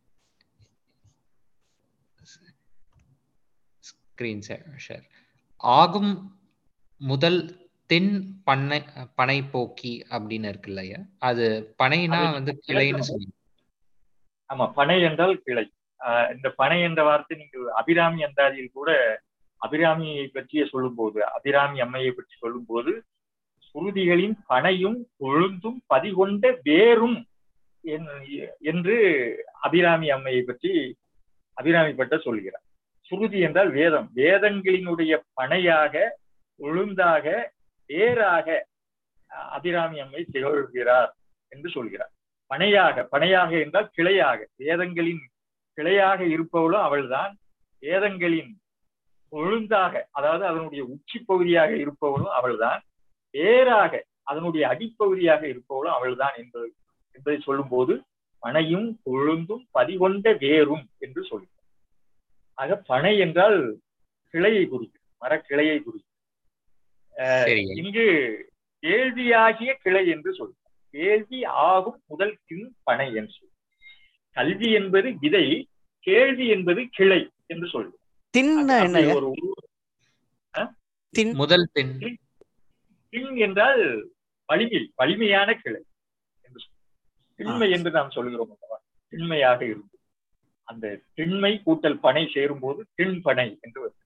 S4: ஸ்கிரீன் ஷேர் ஆகும் முதல் தென் பண்ணை பனை போக்கி அப்படின்னு இருக்குல்ல ஐயா அது பனைனா
S1: அது
S4: வந்து
S1: எனக்கு
S4: கிளைன்னு சொல்லி
S1: ஆமா பனை என்றால் கிளை ஆஹ் இந்த பனை என்ற வார்த்தை நீங்கள் அபிராமி அந்தாதியில் கூட அபிராமியை பற்றிய சொல்லும்போது அபிராமி அம்மையை பற்றி சொல்லும்போது சுருதிகளின் பனையும் கொழுந்தும் பதிகொண்ட வேரும் என்- என்று அபிராமி அம்மையை பற்றி அபிராமி பட்ட சொல்கிறார் சுருதி என்றால் வேதம் வேதங்களினுடைய பனையாக கொழுந்தாக வேராக அஹ், அபிராமி அம்மை திகழ்கிறார் என்று சொல்கிறார் பனையாக பனையாக என்றால் கிளையாக வேதங்களின் கிளையாக இருப்பவளும் அவள்தான் வேதங்களின் ஒழுந்தாக அதாவது அதனுடைய உச்சி பகுதியாக இருப்பவளும் அவள்தான் வேறாக அதனுடைய அடிப்பகுதியாக இருப்பவளும் அவள்தான் என்பது என்பதை சொல்லும்போது பனையும் கொழுந்தும் பதிகொண்ட வேரும் என்று சொல்கிறார் ஆக பனை என்றால் கிளையை குறிக்கும் மரக்கிளையை குறிக்கும்
S4: சரி
S1: இங்கு கேள்வியாகிய கிளை என்று சொல்கிறார் கேள்வி ஆகும் முதல் கிண் பனை என்று சொல்கிறார் கல்வி என்பது விதை கேள்வி என்பது கிளை என்று சொல்கிறார்
S3: தின்னா
S1: அப்படி
S3: என்ன
S1: ஒரு உருவ-
S3: தின்
S4: முதல் தின்
S1: திண் என்றால் வலிமை வலிமையான கிளை என்று சொல்கிறோம். திண்மை என்று நாம் சொல்கிறோம் அல்லவா திண்மையாக இருந்து அந்த திண்மை கூட்டல் பனை சேரும்போது திண் பனை என்று வருகிறது.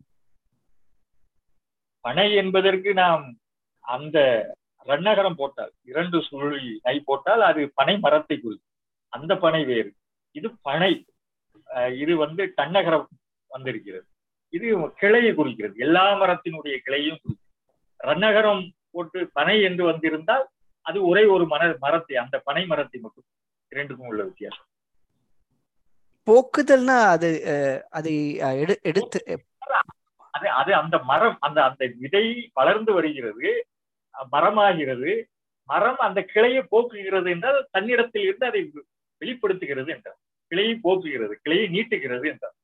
S1: பனை என்பதற்கு நாம் அந்த ரன்னகரம் போட்டால் இரண்டு சுழி நை போட்டால் அது பனை மரத்தை குறிக்கும் அந்த பனை வேறு இது பனை அஹ் இது வந்து தன்னகரம் வந்திருக்கிறது இது கிளையை குறிக்கிறது எல்லா மரத்தினுடைய கிளையும் குறிக்கிறது ரன்னகரம் போட்டு பனை என்று வந்திருந்தால் அது ஒரே ஒரு மர மரத்தை அந்த பனை மரத்தை மட்டும் இரண்டுக்கும் உள்ள வித்தியாசம்
S3: போக்குதல்னா அது அஹ், அதை அஹ், எடு எடுத்து
S1: அது அது அந்த மரம் அந்த அந்த விதை வளர்ந்து வருகிறது அஹ் மரமாகிறது மரம் அந்த கிளையை போக்குகிறது என்றால் தன்னிடத்தில் இருந்து அதை வெளிப்படுத்துகிறது என்றார் கிளையை போக்குகிறது கிளையை நீட்டுகிறது என்றார்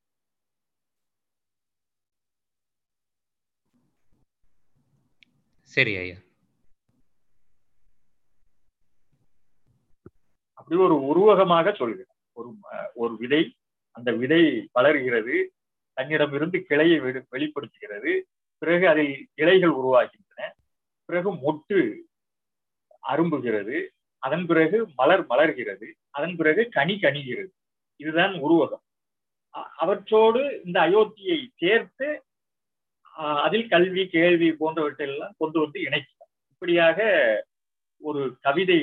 S4: சரி ஐயா
S1: அப்படி ஒரு உருவகமாக சொல்கிறார் ஒரு அஹ், ஒரு விதை அந்த விதை வளர்கிறது தன்னிடம் இருந்து கிளையை வெளி- வெளிப்படுத்துகிறது பிறகு அதில் இலைகள் உருவாகின்றன பிறகு மொட்டு அரும்புகிறது அதன் பிறகு மலர் மலர்கிறது அதன் பிறகு கனி கனிகிறது இதுதான் உருவகம் அ- அவற்றோடு இந்த அயோத்தியை சேர்த்து அஹ், அதில் கல்வி கேள்வி போன்றவற்றையெல்லாம் கொண்டு வந்து இணைக்கிறார் இப்படியாக ஒரு கவிதை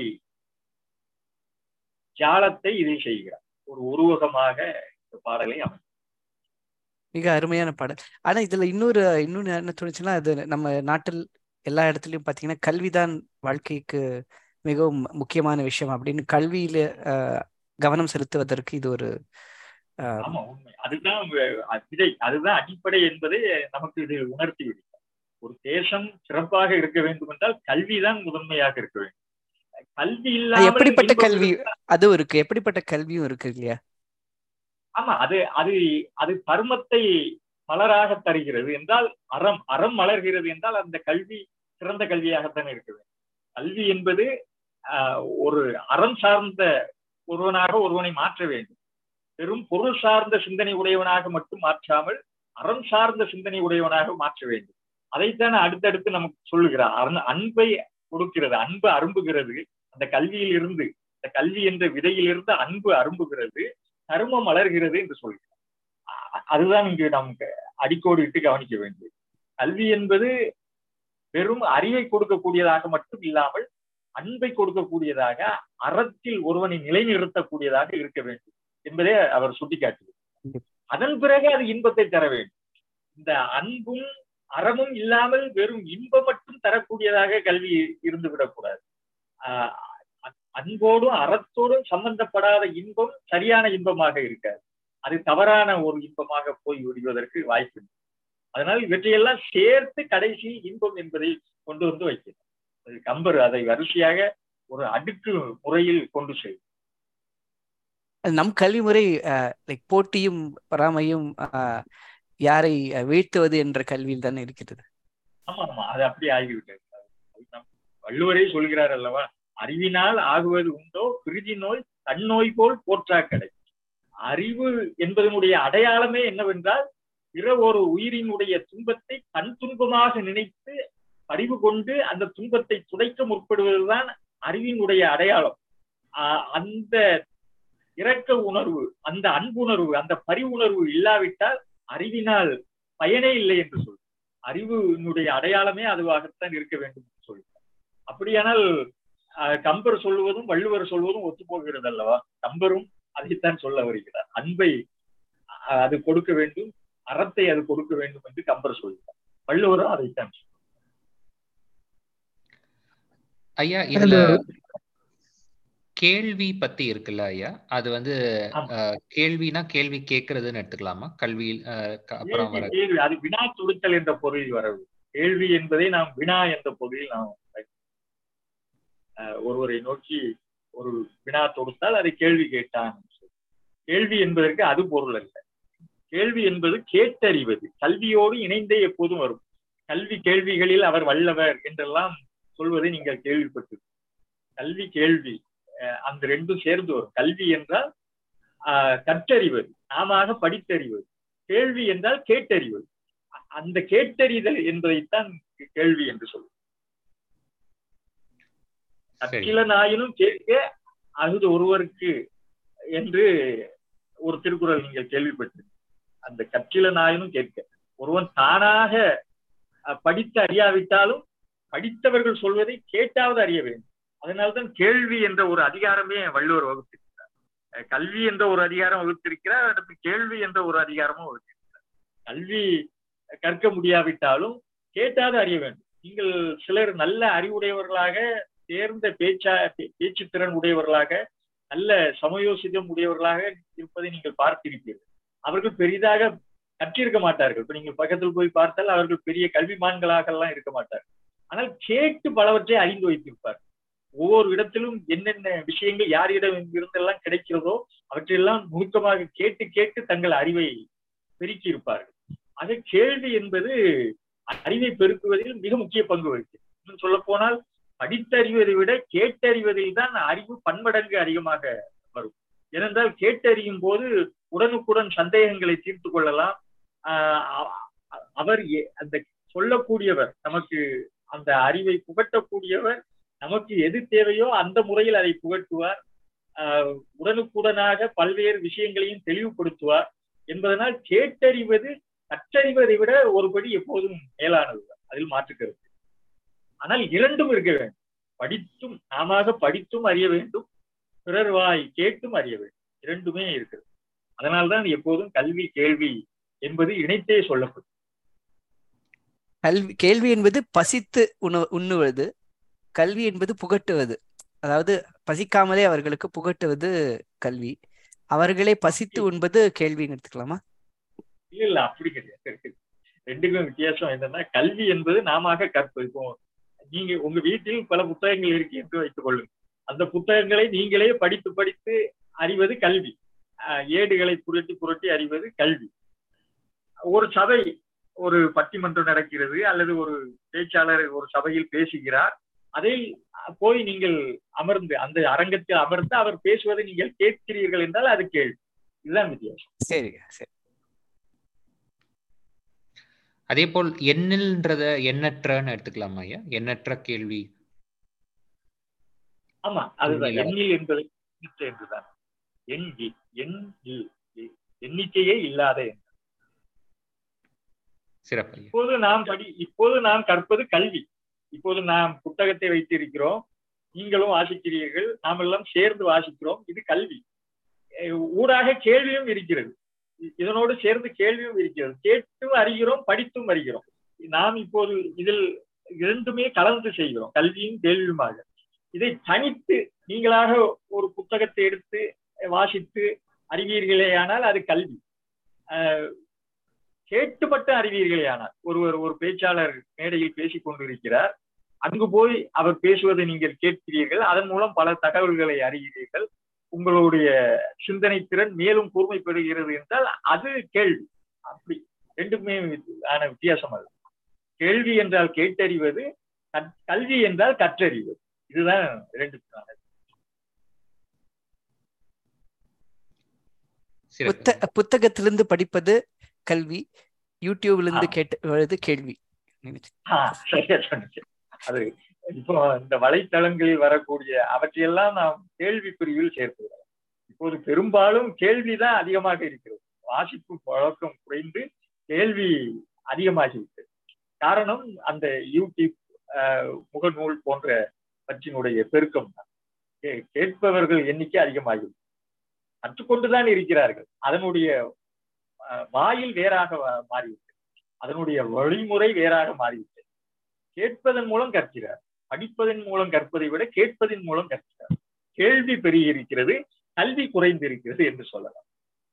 S1: ஜாலத்தை இதில் செய்கிறார் ஒரு உருவகமாக இந்த பாடலை அமைக்கிறார்
S3: மிக அருமையான பாடல் ஆனா இதுல இன்னொரு இன்னொன்னு என்ன தோணுச்சுன்னா அது நம்ம நாட்டில் எல்லா இடத்துலயும் பாத்தீங்கன்னா கல்விதான் வாழ்க்கைக்கு மிகவும் முக்கியமான விஷயம் அப்படின்னு கல்வியில அஹ், கவனம் செலுத்துவதற்கு இது ஒரு அஹ்,
S1: ஆமா உண்மை அதுதான் வ- விதை அதுதான் அடிப்படை என்பதை நமக்கு இது உணர்த்தி விடுகிறது ஒரு தேசம் சிறப்பாக இருக்க வேண்டும் என்றால் கல்விதான் முதன்மையாக இருக்க வேண்டும் கல்வி
S3: அது
S1: இல்லாமல்
S3: எப்படிப்பட்ட
S1: இன்பம்
S3: கல்வி
S1: இருந்தால்
S3: அதுவும் இருக்கு எப்படிப்பட்ட கல்வியும் இருக்கு இல்லையா
S1: ஆமா அது அது அது தர்மத்தை மலராக தருகிறது என்றால் அறம் அறம் மலர்கிறது என்றால் அந்த கல்வி சிறந்த கல்வியாகத்தான் இருக்க வேண்டும் கல்வி என்பது ஆஹ், ஒரு அறம் சார்ந்த ஒருவனாக ஒருவனை மாற்ற வேண்டும் வெறும் பொருள் சார்ந்த சிந்தனை உடையவனாக மட்டும் மாற்றாமல் அறம் சார்ந்த சிந்தனை உடையவனாக மாற்ற வேண்டும் அதைத்தான் அடுத்தடுத்து நமக்கு சொல்லுகிறார் அரண் அன்பை கொடுக்கிறது அன்பு அரும்புகிறது அந்த கல்வியில் இருந்து அந்த கல்வி என்ற விதையில் இருந்து அன்பு அரும்புகிறது தர்மம் மலர்கிறது என்று சொல்கிறார் அ- அதுதான் இங்கு நாம் அடிக்கோடு இட்டு கவனிக்க வேண்டியது கல்வி என்பது வெறும் அறிவை கொடுக்கக்கூடியதாக மட்டும் இல்லாமல் அன்பை கொடுக்கக்கூடியதாக அறத்தில் ஒருவனை நிலைநிறுத்தக்கூடியதாக இருக்க வேண்டும் என்பதை அவர் சுட்டிக்காட்டுகிறார் அதன் பிறகு அது இன்பத்தை தர வேண்டும் இந்த அன்பும் அறமும் இல்லாமல் வெறும் இன்பம் மட்டும் தரக்கூடியதாக கல்வி இருந்து விடக்கூடாது ஆஹ் அ- அன்போடும் அறத்தோடும் சம்பந்தப்படாத இன்பம் சரியான இன்பமாக இருக்காது அது தவறான ஒரு இன்பமாக போய் விடுவதற்கு வாய்ப்பு இல்லை. அதனால் இவற்றையெல்லாம் சேர்த்து கடைசி இன்பம் என்பதை கொண்டு வந்து வைக்கிறார் அது கம்பர் அதை வரிசையாக ஒரு அடுக்கு முறையில் கொண்டு செல்லும்
S3: அது நம் கல்வி முறை லைக் போட்டியும் பொறாமையும் அஹ், யாரை அஹ், வீழ்த்துவது என்ற கல்வியில் தானே இருக்கிறது
S1: ஆமா ஆமா அது அப்படி ஆகிவிட்டது அது நம் வள்ளுவரே சொல்கிறார் அல்லவா அறிவினால் ஆகுவது உண்டோ பிரிதி நோய் தன்னோய் போல் போற்றா கடை அறிவு என்பதனுடைய அடையாளமே என்னவென்றால் பிற ஒரு உயிரினுடைய துன்பத்தை தன் துன்பமாக நினைத்து அறிவு கொண்டு அந்த துன்பத்தை துடைக்க முற்படுவதுதான் அறிவினுடைய அடையாளம் ஆஹ் அந்த இரக்க உணர்வு அந்த அன்புணர்வு அந்த பரிவுணர்வு இல்லாவிட்டால் அறிவினால் பயனே இல்லை என்று சொல் அறிவினுடைய அடையாளமே அதுவாகத்தான் இருக்க வேண்டும் என்று சொல்கிறார் அப்படியானால் ஆஹ் கம்பர் சொல்லுவதும் வள்ளுவர் சொல்வதும் ஒத்துப்போகிறது அல்லவா கம்பரும் அதைத்தான் சொல்ல வருகிறார் அன்பை ஆஹ் அது கொடுக்க வேண்டும் அறத்தை அது கொடுக்க வேண்டும் என்று கம்பர் சொல்கிறார் வள்ளுவரும் அதைத்தான் சொல்றார்.
S4: ஐயா இதுல கேள்வி பத்தி இருக்குல்ல ஐயா அது வந்து
S1: ஆமா.
S4: அஹ், கேள்வினா கேள்வி கேட்கறதுன்னு எடுத்துக்கலாமா கல்வி அஹ், க- அப்புறம்
S1: கேள்வி
S4: வர
S1: கேள்வி அது வினா தொடுத்தல் என்ற பொருளில் வரவு கேள்வி என்பதை நாம் வினா என்ற பொருளில் நாம் அஹ், ஒருவரை நோக்கி ஒரு வினா தொடுத்தால் அதை கேள்வி கேட்டான் கேள்வி என்பதற்கு அது பொருள் அல்ல கேள்வி என்பது கேட்டறிவது கல்வியோடு இணைந்தே எப்போதும் வரும் கல்வி கேள்விகளில் அவர் வல்லவர் என்றெல்லாம் சொல்வதை நீங்கள் கேள்விப்பட்டு கல்வி கேள்வி அஹ், அந்த ரெண்டும் சேர்ந்து வரும் கல்வி என்றால் ஆஹ், கற்றறிவது நாம படித்தறிவது கேள்வி என்றால் கேட்டறிவது அ- அந்த கேட்டறிதல் என்பதைத்தான் கேள்வி என்று சொல்லுவோம்
S4: சரி
S1: கற்கில நாயினும் கேட்க அகுது ஒருவருக்கு என்று ஒரு திருக்குறள் நீங்கள் கேள்விப்பட்டு அந்த கற்கில நாயினும் கேட்க ஒருவன் தானாக அஹ், படித்து அறியாவிட்டாலும் படித்தவர்கள் சொல்வதை கேட்டாவது அறிய வேண்டும் அதனால்தான் கேள்வி என்ற ஒரு அதிகாரமே வள்ளுவர் வகுத்திருக்கிறார் அஹ், கல்வி என்ற ஒரு அதிகாரம் வகுத்திருக்கிறார் அடுத்து கேள்வி என்ற ஒரு அதிகாரமும் வகுத்திருக்கிறார் கல்வி கற்க முடியாவிட்டாலும் கேட்டாவது அறிய வேண்டும் நீங்கள் சிலர் நல்ல அறிவுடையவர்களாக தேர்ந்த பேச்சா பே- பேச்சுத் திறன் உடையவர்களாக நல்ல சமயோசிதம் உடையவர்களாக இருப்பதை நீங்கள் பார்த்திருப்பீர்கள் அவர்கள் பெரிதாக கற்றிருக்க மாட்டார்கள் இப்ப நீங்கள் பக்கத்தில் போய் பார்த்தால் அவர்கள் பெரிய கல்விமான்களாக எல்லாம் இருக்க மாட்டார்கள் ஆனால் கேட்டு பலவற்றை அறிந்து வைத்திருப்பார் ஒவ்வொரு இடத்திலும் என்னென்ன விஷயங்கள் யாரிடம் இருந்தெல்லாம் கிடைக்கிறதோ அவற்றையெல்லாம் நுணுக்கமாக கேட்டு கேட்டு தங்கள் அறிவை பெருக்கி இருப்பார்கள் ஆக கேள்வி என்பது அறிவை பெருக்குவதில் மிக முக்கிய பங்கு வகிக்கிறது இன்னும் சொல்ல போனால் படித்தறிவதை விட கேட்டறிவதில் தான் அறிவு பன்மடங்கு அதிகமாக வரும் ஏனென்றால் கேட்டறியும் போது உடனுக்குடன் சந்தேகங்களை தீர்த்து கொள்ளலாம் ஆஹ் அ- அவர் எ- அந்த சொல்லக்கூடியவர் நமக்கு அந்த அறிவை புகட்டக்கூடியவர் நமக்கு எது தேவையோ அந்த முறையில் அதை புகட்டுவார் ஆஹ் உடனுக்குடனாக பல்வேறு விஷயங்களையும் தெளிவுபடுத்துவார் என்பதனால் கேட்டறிவது கற்றறிவதை விட ஒருபடி எப்போதும் மேலானது அதில் மாற்றுக்கிறது ஆனால் இரண்டும் இருக்க வேண்டும் படித்தும் நாம படித்தும் அறிய வேண்டும் பிறர் வாய் கேட்டும் அறிய வேண்டும் இரண்டுமே இருக்கிறது அதனால்தான் எப்போதும் கல்வி கேள்வி என்பது இணைத்தே சொல்லப்படும்
S3: கல்வி கேள்வி என்பது பசித்து உண உண்ணுவது கல்வி என்பது புகட்டுவது அதாவது பசிக்காமலே அவர்களுக்கு புகட்டுவது கல்வி அவர்களே பசித்து உண்பது கேள்வின்னு எடுத்துக்கலாமா
S1: இல்ல இல்ல அப்படி கிடையாது ரெண்டுக்கும் வித்தியாசம் என்னன்னா கல்வி என்பது நாம கற்பது இப்போ நீங்க உங்க வீட்டில் பல புத்தகங்கள் இருக்கு என்று வைத்துக் கொள்ளுங்க அந்த புத்தகங்களை நீங்களே படித்து படித்து அறிவது கல்வி ஆஹ் ஏடுகளை புரட்டி புரட்டி அறிவது கல்வி ஒரு சபை ஒரு பட்டிமன்றம் நடக்கிறது அல்லது ஒரு பேச்சாளர் ஒரு சபையில் பேசுகிறார் அதை போய் நீங்கள் அமர்ந்து அந்த அரங்கத்தில் அமர்ந்து அவர் பேசுவதை நீங்கள் கேட்கிறீர்கள் என்றால் அது கேள்வி இதுதான் வித்தியாசம்
S3: சரி சரி
S4: அதே போல் எண்ணில்ன்றத எண்ணற்றன்னு எடுத்துக்கலாமா ஐயா எண்ணற்ற கேள்வி
S1: ஆமா அதுதான்
S4: எண்ணில்
S1: எண்ணில் என்பது எண்ணிக்கை என்றுதான் எண் இ- எண் இல் இ- எண்ணிக்கையே இல்லாத எண்
S4: சிறப்பு ஐயா
S1: இப்போது நாம் படி இப்போது நாம் கற்பது கல்வி இப்போது நாம் புத்தகத்தை வைத்திருக்கிறோம் நீங்களும் வாசிக்கிறீர்கள் நாம் எல்லாம் சேர்ந்து வாசிக்கிறோம் இது கல்வி அஹ் ஊடாக கேள்வியும் இருக்கிறது இ- இதனோடு சேர்ந்து கேள்வியும் இருக்கிறது கேட்டும் அறிகிறோம் படித்தும் அறிகிறோம் நாம் இப்போது இதில் இரண்டுமே கலந்து செய்கிறோம் கல்வியும் கேள்வியுமாக இதை தனித்து நீங்களாக ஒரு புத்தகத்தை எடுத்து வாசித்து அறிவீர்களேயானால் அது கல்வி அஹ் கேட்டுப்பட்ட அறிவீர்களேயானால் ஒருவர் ஒரு பேச்சாளர் மேடையில் பேசிக் கொண்டிருக்கிறார் அங்கு போய் அவர் பேசுவதை நீங்கள் கேட்கிறீர்கள் அதன் மூலம் பல தகவல்களை அறிகிறீர்கள் உங்களுடைய சிந்தனை திறன் மேலும் கூர்மைப்படுகிறது என்றால் அது கேள்வி அப்படி ரெண்டுமே ஆன வித்தியாசம் அது கேள்வி என்றால் கேட்டறிவது கற்- கல்வி என்றால் கற்றறிவது இதுதான் ரெண்டுக்கான
S4: சிறப்பு
S3: புத்த புத்தகத்திலிருந்து படிப்பது கல்வி யூடியூப்ல இருந்து
S1: ஆ.
S3: கேட்டு கேள்வி நினைச்சு
S1: ஆ, சரியா சொன்னீங்க அது இப்போ இந்த வலைத்தளங்களில் வரக்கூடிய அவற்றையெல்லாம் நாம் கேள்வி பிரிவில் சேர்த்துக்கிறோம் இப்போது பெரும்பாலும் கேள்விதான் அதிகமாக இருக்கிறது வாசிப்பு பழக்கம் குறைந்து கேள்வி அதிகமாகிவிட்டது காரணம் அந்த யூடியூப் ஆஹ், முகநூல் போன்ற பற்றினுடைய பெருக்கம் தான் கே- கேட்பவர்கள் எண்ணிக்கை அதிகமாகிவிட்டது கற்றுக்கொண்டுதான் இருக்கிறார்கள் அதனுடைய ஆஹ், வாயில் வேறாக வ- மாறிவிட்டது அதனுடைய வழிமுறை வேறாக மாறிவிட்டது கேட்பதன் மூலம் கற்கிறார் படிப்பதன் மூலம் கற்பதை விட கேட்பதன் மூலம் கற்கிறார் கேள்வி பெருகியிருக்கிறது கல்வி குறைந்திருக்கிறது என்று சொல்லலாம்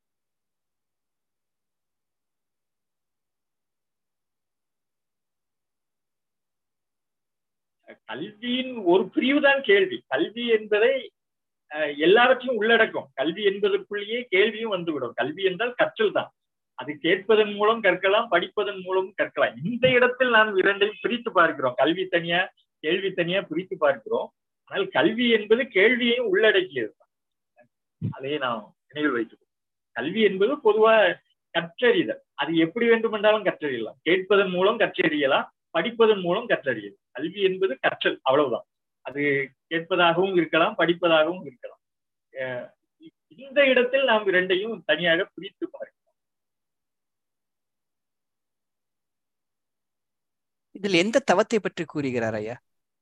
S1: கல்வியின் ஒரு பிரிவுதான் கேள்வி கல்வி என்பதை அஹ், எல்லாவற்றையும் உள்ளடக்கும் கல்வி என்பதற்குள்ளேயே கேள்வியும் வந்துவிடும் கல்வி என்றால் கற்றல் தான் அது கேட்பதன் மூலம் கற்கலாம் படிப்பதன் மூலம் கற்கலாம் இந்த இடத்தில் நாம் இரண்டையும் பிரித்து பார்க்கிறோம் கல்வி தனியா கேள்வி தனியா பிரித்து பார்க்கிறோம் ஆனால் கல்வி என்பது கேள்வியையும் உள்ளடக்கியது அதை நாம் நினைவில் வைத்துக்கொள்வோம் கல்வி என்பது பொதுவா கற்றறிதல் அது எப்படி வேண்டுமென்றாலும் கற்றறியலாம் கேட்பதன் மூலம் கற்றறியலாம் படிப்பதன் மூலம் கற்றறியலாம் கல்வி என்பது கற்றல் அவ்வளவுதான் அது கேட்பதாகவும் இருக்கலாம் படிப்பதாகவும் இருக்கலாம் அஹ் இந்த இடத்தில் நாம் இரண்டையும் தனியாக பிரித்து பார்க்கிறோம்
S3: இதில் எந்த தவத்தை பற்றி கூறுகிறார் ஐயா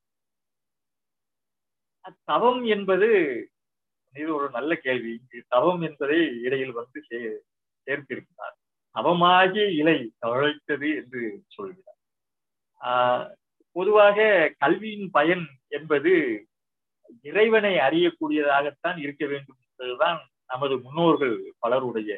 S1: தவம் என்பது இது ஒரு நல்ல கேள்வி இங்கு தவம் என்பதை இடையில் வந்து சே- சேர்த்திருக்கிறார் தவமாகிய இலை தழைத்தது என்று சொல்கிறார் ஆஹ் பொதுவாக கல்வியின் பயன் என்பது இறைவனை அறியக்கூடியதாகத்தான் இருக்க வேண்டும் என்பதுதான் நமது முன்னோர்கள் பலருடைய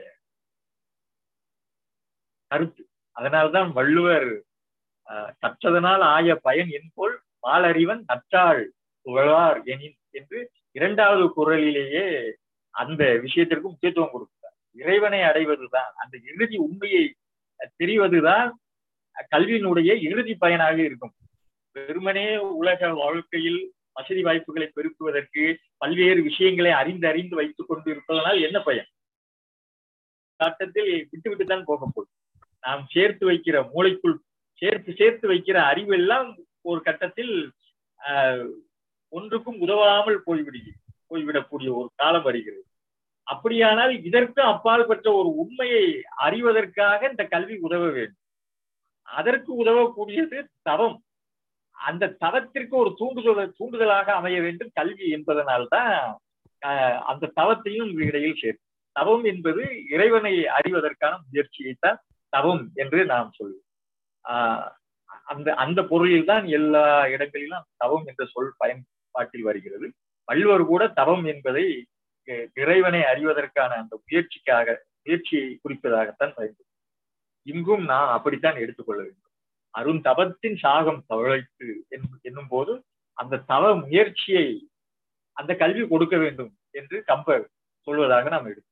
S1: கருத்து அதனால்தான் வள்ளுவர் ஆஹ் கற்றதனால் ஆய பயன் என்போல் மாலறிவன் நற்றாள் புகழார் எனின் என்று இரண்டாவது குரலிலேயே அந்த விஷயத்திற்கு முக்கியத்துவம் கொடுக்கிறார் இறைவனை அடைவதுதான் அந்த இறுதி உண்மையை தெரிவதுதான் கல்வியினுடைய இறுதி பயனாக இருக்கும் வெறுமனே உலக வாழ்க்கையில் வசதி வாய்ப்புகளை பெருக்குவதற்கு பல்வேறு விஷயங்களை அறிந்து அறிந்து வைத்துக் கொண்டு இருப்பதனால் என்ன பயன் காட்டத்தில் விட்டுவிட்டு தான் போக போகுது நாம் சேர்த்து வைக்கிற மூளைக்குள் சேர்த்து சேர்த்து வைக்கிற அறிவெல்லாம் ஒரு கட்டத்தில் ஆஹ், ஒன்றுக்கும் உதவாமல் போய்விடுகிறது போய்விடக்கூடிய ஒரு காலம் வருகிறது அப்படியானால் இதற்கு அப்பால் பெற்ற ஒரு உண்மையை அறிவதற்காக இந்த கல்வி உதவ வேண்டும் அதற்கு உதவக்கூடியது தவம் அந்த தவத்திற்கு ஒரு தூண்டுதல் தூண்டுதலாக அமைய வேண்டும் கல்வி என்பதனால்தான் ஆஹ், அந்த தவத்தையும் இடையில் சேர்த்து தவம் என்பது இறைவனை அறிவதற்கான முயற்சியைத்தான் தவம் என்று நாம் சொல்லுவோம் ஆஹ், அந்த அந்த பொருளில் தான் எல்லா இடங்களிலும் தவம் என்ற சொல் பயன்பாட்டில் வருகிறது வள்ளுவர் கூட தவம் என்பதை இ- இறைவனை அறிவதற்கான அந்த முயற்சிக்காக முயற்சியை குறிப்பதாகத்தான் பயன்படுத்தும் இங்கும் நான் அப்படித்தான் எடுத்துக்கொள்ள வேண்டும் அருந்தவத்தின் சாகம் தவழைத்து என்- என்னும் போது அந்த தவ முயற்சியை அந்த கல்வி கொடுக்க வேண்டும் என்று கம்பர் சொல்வதாக நாம் எடுத்து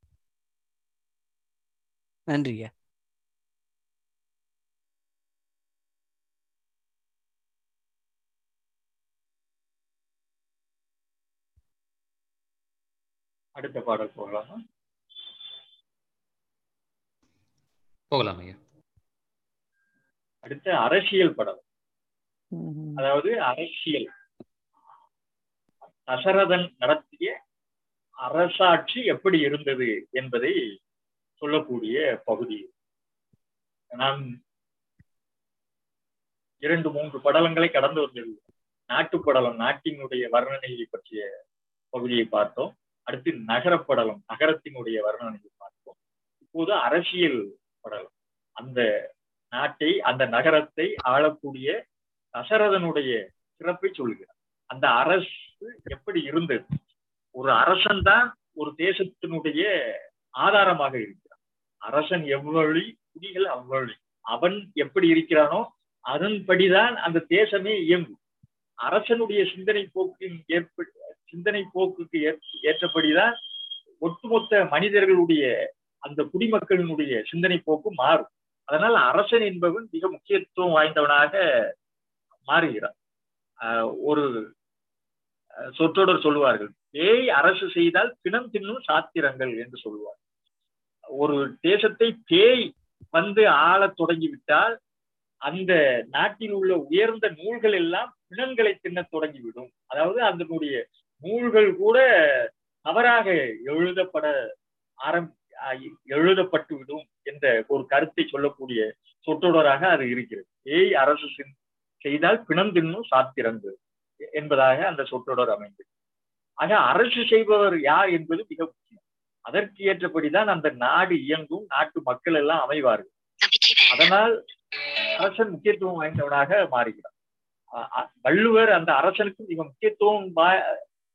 S3: நன்றி ஐயா
S1: அடுத்த பாடல் போகலாமா
S4: போகலாம் ஐயா
S1: அடுத்த அரசியல் படம்
S2: ம்ஹும்.
S1: அதாவது அரசியல் தசரதன் நடத்திய அரசாட்சி எப்படி இருந்தது என்பதை சொல்லக்கூடிய பகுதி நாம் இரண்டு மூன்று படலங்களை கடந்து வந்திருக்கிறோம் நாட்டுப் படலம் நாட்டினுடைய வர்ணனையை பற்றிய பகுதியை பார்த்தோம் அடுத்து நகரப்படலம் நகரத்தினுடைய வர்ணனையை பார்த்தோம் இப்போது அரசியல் படலம் அந்த நாட்டை அந்த நகரத்தை ஆளக்கூடிய தசரதனுடைய சிறப்பை சொல்கிறார் அந்த அரசு எப்படி இருந்தது ஒரு அரசன் தான் ஒரு தேசத்தினுடைய ஆதாரமாக இருக்கிறான் அரசன் எவ்வழி குடிகள் அவ்வழி அவன் எப்படி இருக்கிறானோ அதன்படிதான் அந்த தேசமே இயங்கும் அரசனுடைய சிந்தனை போக்கின் ஏற்ப சிந்தனை போக்குக்கு ஏற்- ஏற்றபடிதான் ஒட்டுமொத்த மனிதர்களுடைய அந்த குடிமக்களினுடைய சிந்தனை போக்கு மாறும் அதனால் அரசன் என்பவன் மிக முக்கியத்துவம் வாய்ந்தவனாக மாறுகிறான் ஆஹ் ஒரு அஹ், சொற்றொடர் சொல்லுவார்கள் பேய் அரசு செய்தால் பிணம் தின்னும் சாத்திரங்கள் என்று சொல்லுவார் ஒரு தேசத்தை பேய் வந்து ஆளத் தொடங்கிவிட்டால் அந்த நாட்டில் உள்ள உயர்ந்த நூல்கள் எல்லாம் பிணங்களை தின்னத் தொடங்கிவிடும் அதாவது அதனுடைய நூல்கள் கூட தவறாக எழுதப்பட ஆரம் ஆஹ் எழுதப்பட்டு விடும் என்ற ஒரு கருத்தை சொல்லக்கூடிய சொற்றொடராக அது இருக்கிறது ஏய் அரசு செய்- செய்தால் பிணம் தின்னும் சாத்திரங்கள் என்பதாக அந்த சொற்றொடர் அமைந்தது ஆக அரசு செய்பவர் யார் என்பது மிக முக்கியம் அதற்கு ஏற்றபடிதான் அந்த நாடு இயங்கும் நாட்டு மக்கள் எல்லாம் அமைவார்கள் அதனால் அரசன் முக்கியத்துவம் வாய்ந்தவனாக மாறுகிறார் அ- அ- வள்ளுவர் அந்த அரசனுக்கு மிக முக்கியத்துவம் வா-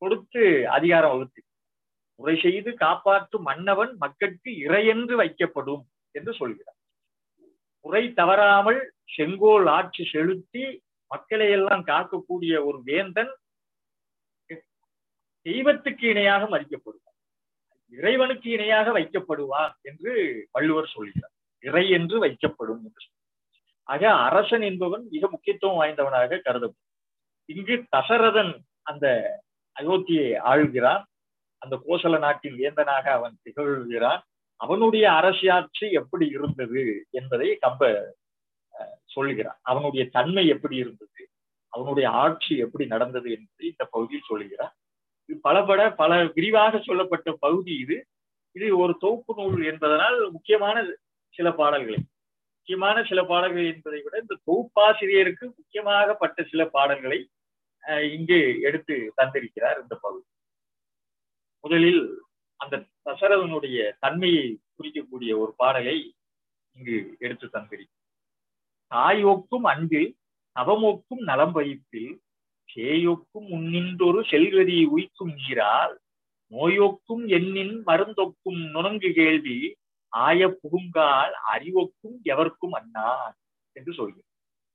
S1: கொடுத்து அதிகாரம் வகுத்து முறை செய்து காப்பாற்றும் மன்னவன் மக்களுக்கு இறையென்று வைக்கப்படும் என்று சொல்கிறார் முறை தவறாமல் செங்கோல் ஆட்சி செலுத்தி மக்களை எல்லாம் காக்கக்கூடிய ஒரு வேந்தன் தெய்வத்துக்கு இணையாக மதிக்கப்படுவார் இறைவனுக்கு இணையாக வைக்கப்படுவார் என்று வள்ளுவர் சொல்கிறார் இறை என்று வைக்கப்படும் என்று சொல்கிறார். ஆக அரசன் என்பவன் மிக முக்கியத்துவம் வாய்ந்தவனாக கருதப்படும் இங்கு தசரதன் அந்த அயோத்தியை ஆள்கிறான் அந்த கோசல நாட்டின் வேந்தனாக அவன் திகழ்கிறான் அவனுடைய அரசியாட்சி எப்படி இருந்தது என்பதை கம்ப அஹ், சொல்கிறான் அவனுடைய தன்மை எப்படி இருந்தது அவனுடைய ஆட்சி எப்படி நடந்தது என்பதை இந்த பகுதியில் சொல்கிறான் இது பலபட பல விரிவாக சொல்லப்பட்ட பகுதி இது இது ஒரு தொகுப்பு நூல் என்பதனால் முக்கியமான சில பாடல்களை முக்கியமான சில பாடல்கள் என்பதை விட இந்த தொகுப்பாசிரியருக்கு முக்கியமாகப்பட்ட சில பாடல்களை அஹ், இங்கு எடுத்து தந்திருக்கிறார் இந்த பகுதி முதலில் அந்த தசரதனுடைய தன்மையை குறிக்கக்கூடிய ஒரு பாடலை இங்கு எடுத்து தந்திருக்கிறார் தாயொக்கும் அன்பில் தவமொக்கும் நலம் வைப்பில் சேயொக்கும் உன்னின்றொரு செல்வதி உய்க்கும் நீரால் நோயொக்கும் எண்ணின் மருந்தொக்கும் நுணங்கு கேள்வி ஆய புகுங்கால் அறிவொக்கும் எவர்க்கும் அண்ணா என்று சொல்கிறார்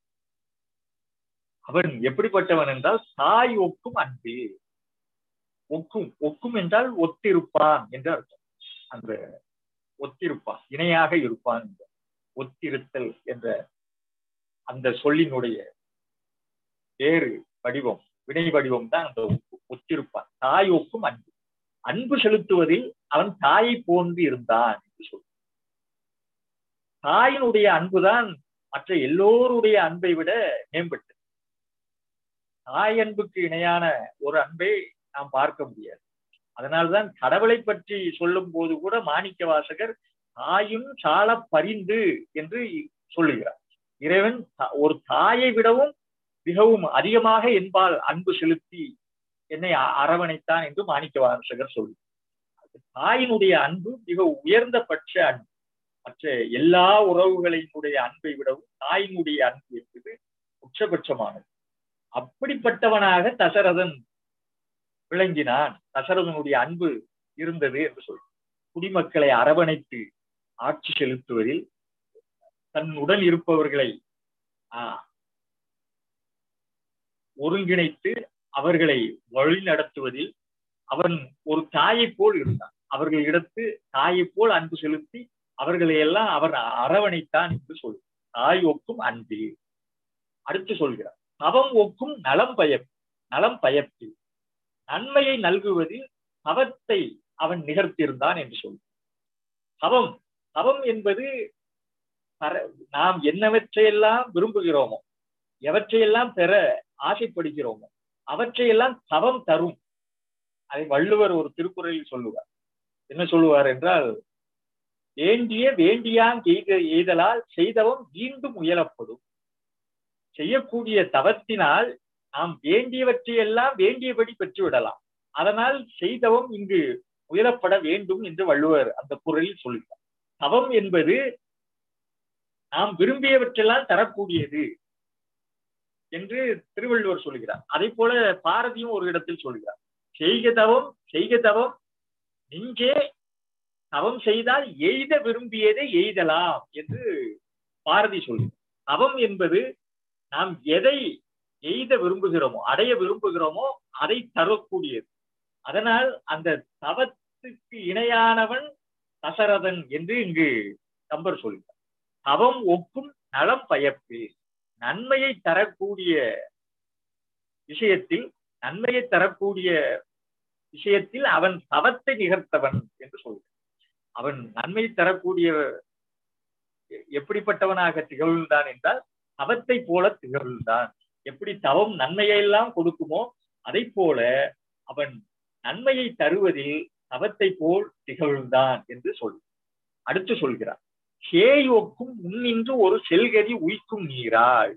S1: அவன் எப்படிப்பட்டவன் என்றால் தாய் ஒக்கும் அன்பு ஒக்கும் ஒக்கும் என்றால் ஒத்திருப்பான் என்று அர்த்தம் அந்த ஒத்திருப்பான் இணையாக இருப்பான் என்ற ஒத்திருத்தல் என்ற அந்த சொல்லினுடைய வேறு வடிவம் வினை வடிவம் தான் அந்த ஒப்பு- ஒத்திருப்பான் தாய் ஒக்கும் அன்பு அன்பு செலுத்துவதில் அவன் தாயை போன்று இருந்தான் என்று சொல் தாயினுடைய அன்புதான் மற்ற எல்லோருடைய அன்பை விட மேம்பட்டது தாய் அன்புக்கு இணையான ஒரு அன்பை நாம் பார்க்க முடியாது அதனால்தான் கடவுளை பற்றி சொல்லும் போது கூட மாணிக்க வாசகர் தாயும் சால பரிந்து என்று சொல்லுகிறார் இறைவன் த- ஒரு தாயை விடவும் மிகவும் அதிகமாக என்பால் அன்பு செலுத்தி என்னை அ- அரவணைத்தான் என்று மாணிக்க வாசகர் சொல்லு தாயினுடைய அன்பு மிக உயர்ந்த பட்ச அன்பு மற்ற எல்லா உறவுகளினுடைய அன்பை விடவும் தாயினுடைய அன்பு என்பது உச்சபட்சமானது அப்படிப்பட்டவனாக தசரதன் விளங்கினான் தசரதனுடைய அன்பு இருந்தது என்று சொல் குடிமக்களை அரவணைத்து ஆட்சி செலுத்துவதில் தன்னுடன் இருப்பவர்களை ஆஹ், ஒருங்கிணைத்து அவர்களை வழி நடத்துவதில் அவன் ஒரு தாயை போல் இருந்தான் அவர்களிடத்து தாயை போல் அன்பு செலுத்தி அவர்களை எல்லாம் அவர் அரவணைத்தான் என்று சொல் தாய் ஒக்கும் அன்பு அடுத்து சொல்கிறார் தவம் ஒக்கும் நலம் பயப் நலம் பயப்பு நன்மையை நல்குவதில் தவத்தை அவன் நிகழ்த்தியிருந்தான் என்று சொல் தவம் தவம் என்பது பர- நாம் என்னவற்றையெல்லாம் விரும்புகிறோமோ எவற்றையெல்லாம் பெற ஆசைப்படுகிறோமோ அவற்றையெல்லாம் தவம் தரும் அதை வள்ளுவர் ஒரு திருக்குறளில் சொல்லுவார் என்ன சொல்லுவார் என்றால் வேண்டிய வேண்டியாங் எய்த எய்தலால் செய்தவம் மீண்டும் முயலப்படும் செய்யக்கூடிய தவத்தினால் நாம் வேண்டியவற்றையெல்லாம் வேண்டியபடி பெற்று விடலாம் அதனால் செய்தவம் இங்கு முயலப்பட வேண்டும் என்று வள்ளுவர் அந்த குரலில் சொல்கிறார் தவம் என்பது நாம் விரும்பியவற்றெல்லாம் தரக்கூடியது என்று திருவள்ளுவர் சொல்கிறார் அதே போல பாரதியும் ஒரு இடத்தில் சொல்கிறார் செய்க தவம் செய்க தவம் நெஞ்சே தவம் செய்தால் எய்த விரும்பியதை எய்தலாம் என்று பாரதி சொல்கிறார் தவம் என்பது நாம் எதை எய்த விரும்புகிறோமோ அடைய விரும்புகிறோமோ அதை தரக்கூடியது அதனால் அந்த தவத்துக்கு இணையானவன் தசரதன் என்று இங்கு கம்பர் சொல்கிறார் தவம் ஒக்கும் நலம் பயப்பு நன்மையை தரக்கூடிய விஷயத்தில் நன்மையை தரக்கூடிய விஷயத்தில் அவன் தவத்தை நிகழ்த்தவன் என்று சொல்கிறான் அவன் நன்மை தரக்கூடிய எ- எப்படிப்பட்டவனாக திகழ்ந்தான் என்றால் தவத்தை போல திகழ்ந்தான் எப்படி தவம் நன்மையெல்லாம் கொடுக்குமோ அதை போல அவன் நன்மையை தருவதில் தவத்தை போல் திகழ்ந்தான் என்று சொல் அடுத்து சொல்கிறார் சேயோக்கும் முன்னின்று ஒரு செல்கதி உய்க்கும் நீராள்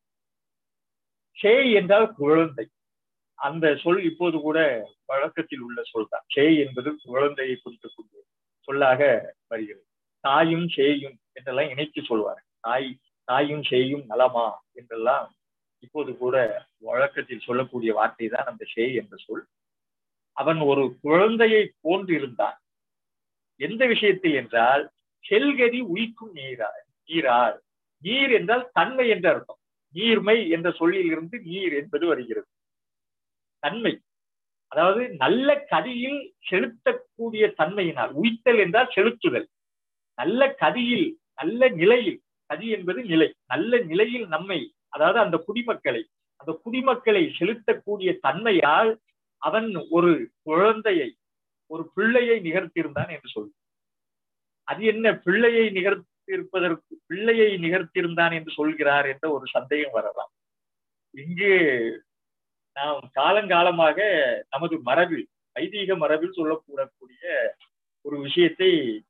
S1: சேய் என்றால் குழந்தை அந்த சொல் இப்போது கூட வழக்கத்தில் உள்ள சொல் தான் சேய் என்பது குழந்தையை குறிக்கக்கூடிய சொல்லாக வருகிறது தாயும் சேயும் என்றெல்லாம் இணைத்து சொல்வார் தாய் தாயும் சேயும் நலமா என்றெல்லாம் இப்போது கூட வழக்கத்தில் சொல்லக்கூடிய வார்த்தை தான் அந்த சேய் என்ற சொல் அவன் ஒரு குழந்தையை போன்றிருந்தான் எந்த விஷயத்தில் என்றால் செல்கதி உயிக்கும் நீரால் நீரால் நீர் என்றால் தன்மை என்ற அர்த்தம் நீர்மை என்ற சொல்லில் இருந்து நீர் என்பது வருகிறது தன்மை அதாவது நல்ல கதியில் செலுத்தக்கூடிய தன்மையினால் உயித்தல் என்றால் செலுத்துதல் நல்ல கதியில் நல்ல நிலையில் கதி என்பது நிலை நல்ல நிலையில் நம்மை அதாவது அந்த குடிமக்களை அந்த குடிமக்களை செலுத்தக்கூடிய தன்மையால் அவன் ஒரு குழந்தையை ஒரு பிள்ளையை நிகழ்த்தியிருந்தான் என்று சொல்லு அது என்ன பிள்ளையை நிகழ்த்தியிருப்பதற்கு பிள்ளையை நிகழ்த்தியிருந்தான் என்று சொல்கிறார் என்ற ஒரு சந்தேகம் வரலாம் இங்கு நாம் காலங்காலமாக நமது மரபில் வைதீக மரபில் சொல்லக்கூடக்கூடிய ஒரு விஷயத்தை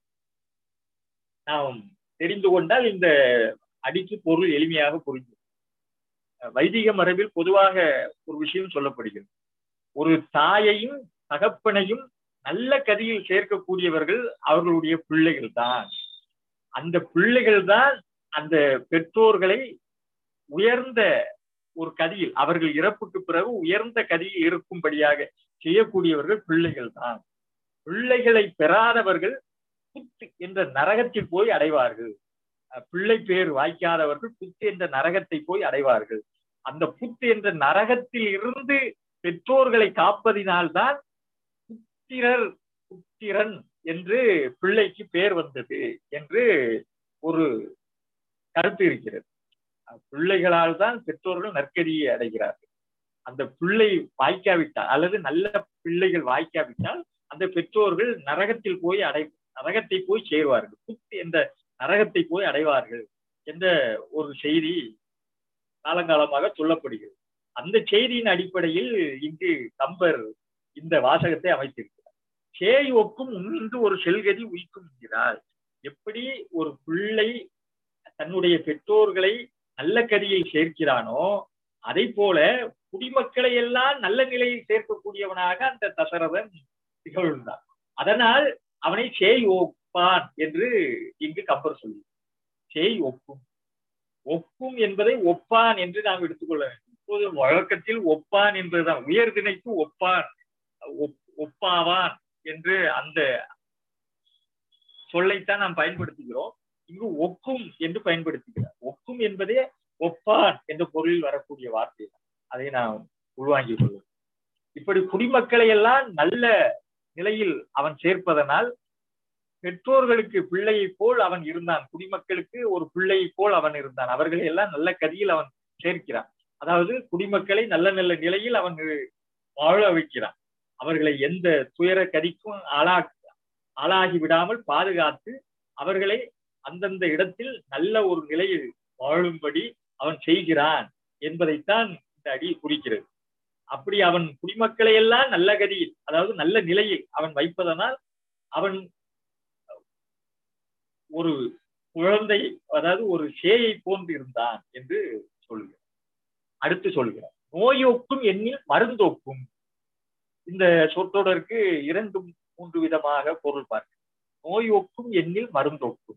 S1: நாம் தெரிந்து கொண்டால் இந்த அடிக்கு பொருள் எளிமையாக புரிஞ்சு வைதிக மரபில் பொதுவாக ஒரு விஷயம் சொல்லப்படுகிறது ஒரு தாயையும் தகப்பனையும் நல்ல கதியில் சேர்க்கக்கூடியவர்கள் அவர்களுடைய பிள்ளைகள் தான் அந்த பிள்ளைகள் தான் அந்த பெற்றோர்களை உயர்ந்த ஒரு கதியில் அவர்கள் இறப்புக்கு பிறகு உயர்ந்த கதியில் இருக்கும்படியாக செய்யக்கூடியவர்கள் பிள்ளைகள் தான் பிள்ளைகளை பெறாதவர்கள் புத்து என்ற நரகத்தில் போய் அடைவார்கள் பிள்ளை பேர் வாய்க்காதவர்கள் புத்து என்ற நரகத்தை போய் அடைவார்கள் அந்த புத்து என்ற நரகத்தில் இருந்து பெற்றோர்களை காப்பதினால்தான் புத்திரர் புத்திரன் என்று பிள்ளைக்கு பேர் வந்தது என்று ஒரு கருத்து இருக்கிறது பிள்ளைகளால் தான் பெற்றோர்கள் நற்கதியை அடைகிறார்கள் அந்த பிள்ளை வாய்க்காவிட்டால் அல்லது நல்ல பிள்ளைகள் வாய்க்காவிட்டால் அந்த பெற்றோர்கள் நரகத்தில் போய் அடை நரகத்தை போய் சேருவார்கள் புத்து என்ற நரகத்தை போய் அடைவார்கள் என்ற ஒரு செய்தி காலங்காலமாக சொல்லப்படுகிறது அந்த செய்தியின் அடிப்படையில் இங்கு கம்பர் இந்த வாசகத்தை அமைத்திருக்கிறார் சேய் ஒக்கும் உன்னின்று ஒரு செல்கதி உயிக்கும் என்கிறார் எப்படி ஒரு பிள்ளை தன்னுடைய பெற்றோர்களை நல்ல கதியில் சேர்க்கிறானோ அதை போல குடிமக்களை எல்லாம் நல்ல நிலையில் சேர்க்கக்கூடியவனாக அந்த தசரதன் திகழ்ந்தான் அதனால் அவனை சேய் ஒப்பான் என்று இங்கு கம்பர் சொல்லி சேய் ஒப்பும் ஒப்பும் என்பதை ஒப்பான் என்று நாம் எடுத்துக்கொள்ள வேண்டும் இப்போது வழக்கத்தில் ஒப்பான் என்பதுதான் உயர்திணைக்கு ஒப்பான் ஒப்பாவான் என்று அந்த சொல்லைத்தான் நாம் பயன்படுத்துகிறோம் இங்கு ஒக்கும் என்று பயன்படுத்துகிறார் ஒக்கும் என்பதே ஒப்பான் என்ற பொருளில் வரக்கூடிய வார்த்தை அதை நாம் உள்வாங்கிக் கொள்வோம் இப்படி குடிமக்களை எல்லாம் நல்ல நிலையில் அவன் சேர்ப்பதனால் பெற்றோர்களுக்கு பிள்ளையை போல் அவன் இருந்தான் குடிமக்களுக்கு ஒரு பிள்ளையை போல் அவன் இருந்தான் அவர்களை எல்லாம் நல்ல கதியில் அவன் சேர்க்கிறான் அதாவது குடிமக்களை நல்ல நல்ல நிலையில் அவன் வாழ வைக்கிறான் அவர்களை எந்த துயர கதிக்கும் ஆளா ஆளாகி விடாமல் பாதுகாத்து அவர்களை அந்தந்த இடத்தில் நல்ல ஒரு நிலையில் வாழும்படி அவன் செய்கிறான் என்பதைத்தான் இந்த அடி குறிக்கிறது அப்படி அவன் குடிமக்களை எல்லாம் நல்ல கதியில் அதாவது நல்ல நிலையில் அவன் வைப்பதனால் அவன் ஒரு குழந்தை அதாவது ஒரு சேயை போன்று இருந்தான் என்று சொல்கிறார் அடுத்து சொல்கிறார் நோயொக்கும் எண்ணில் மருந்தொக்கும் இந்த சொற்றொடருக்கு இரண்டு மூன்று விதமாக பொருள் பார்க்க நோயொக்கும் எண்ணில் மருந்தொக்கும்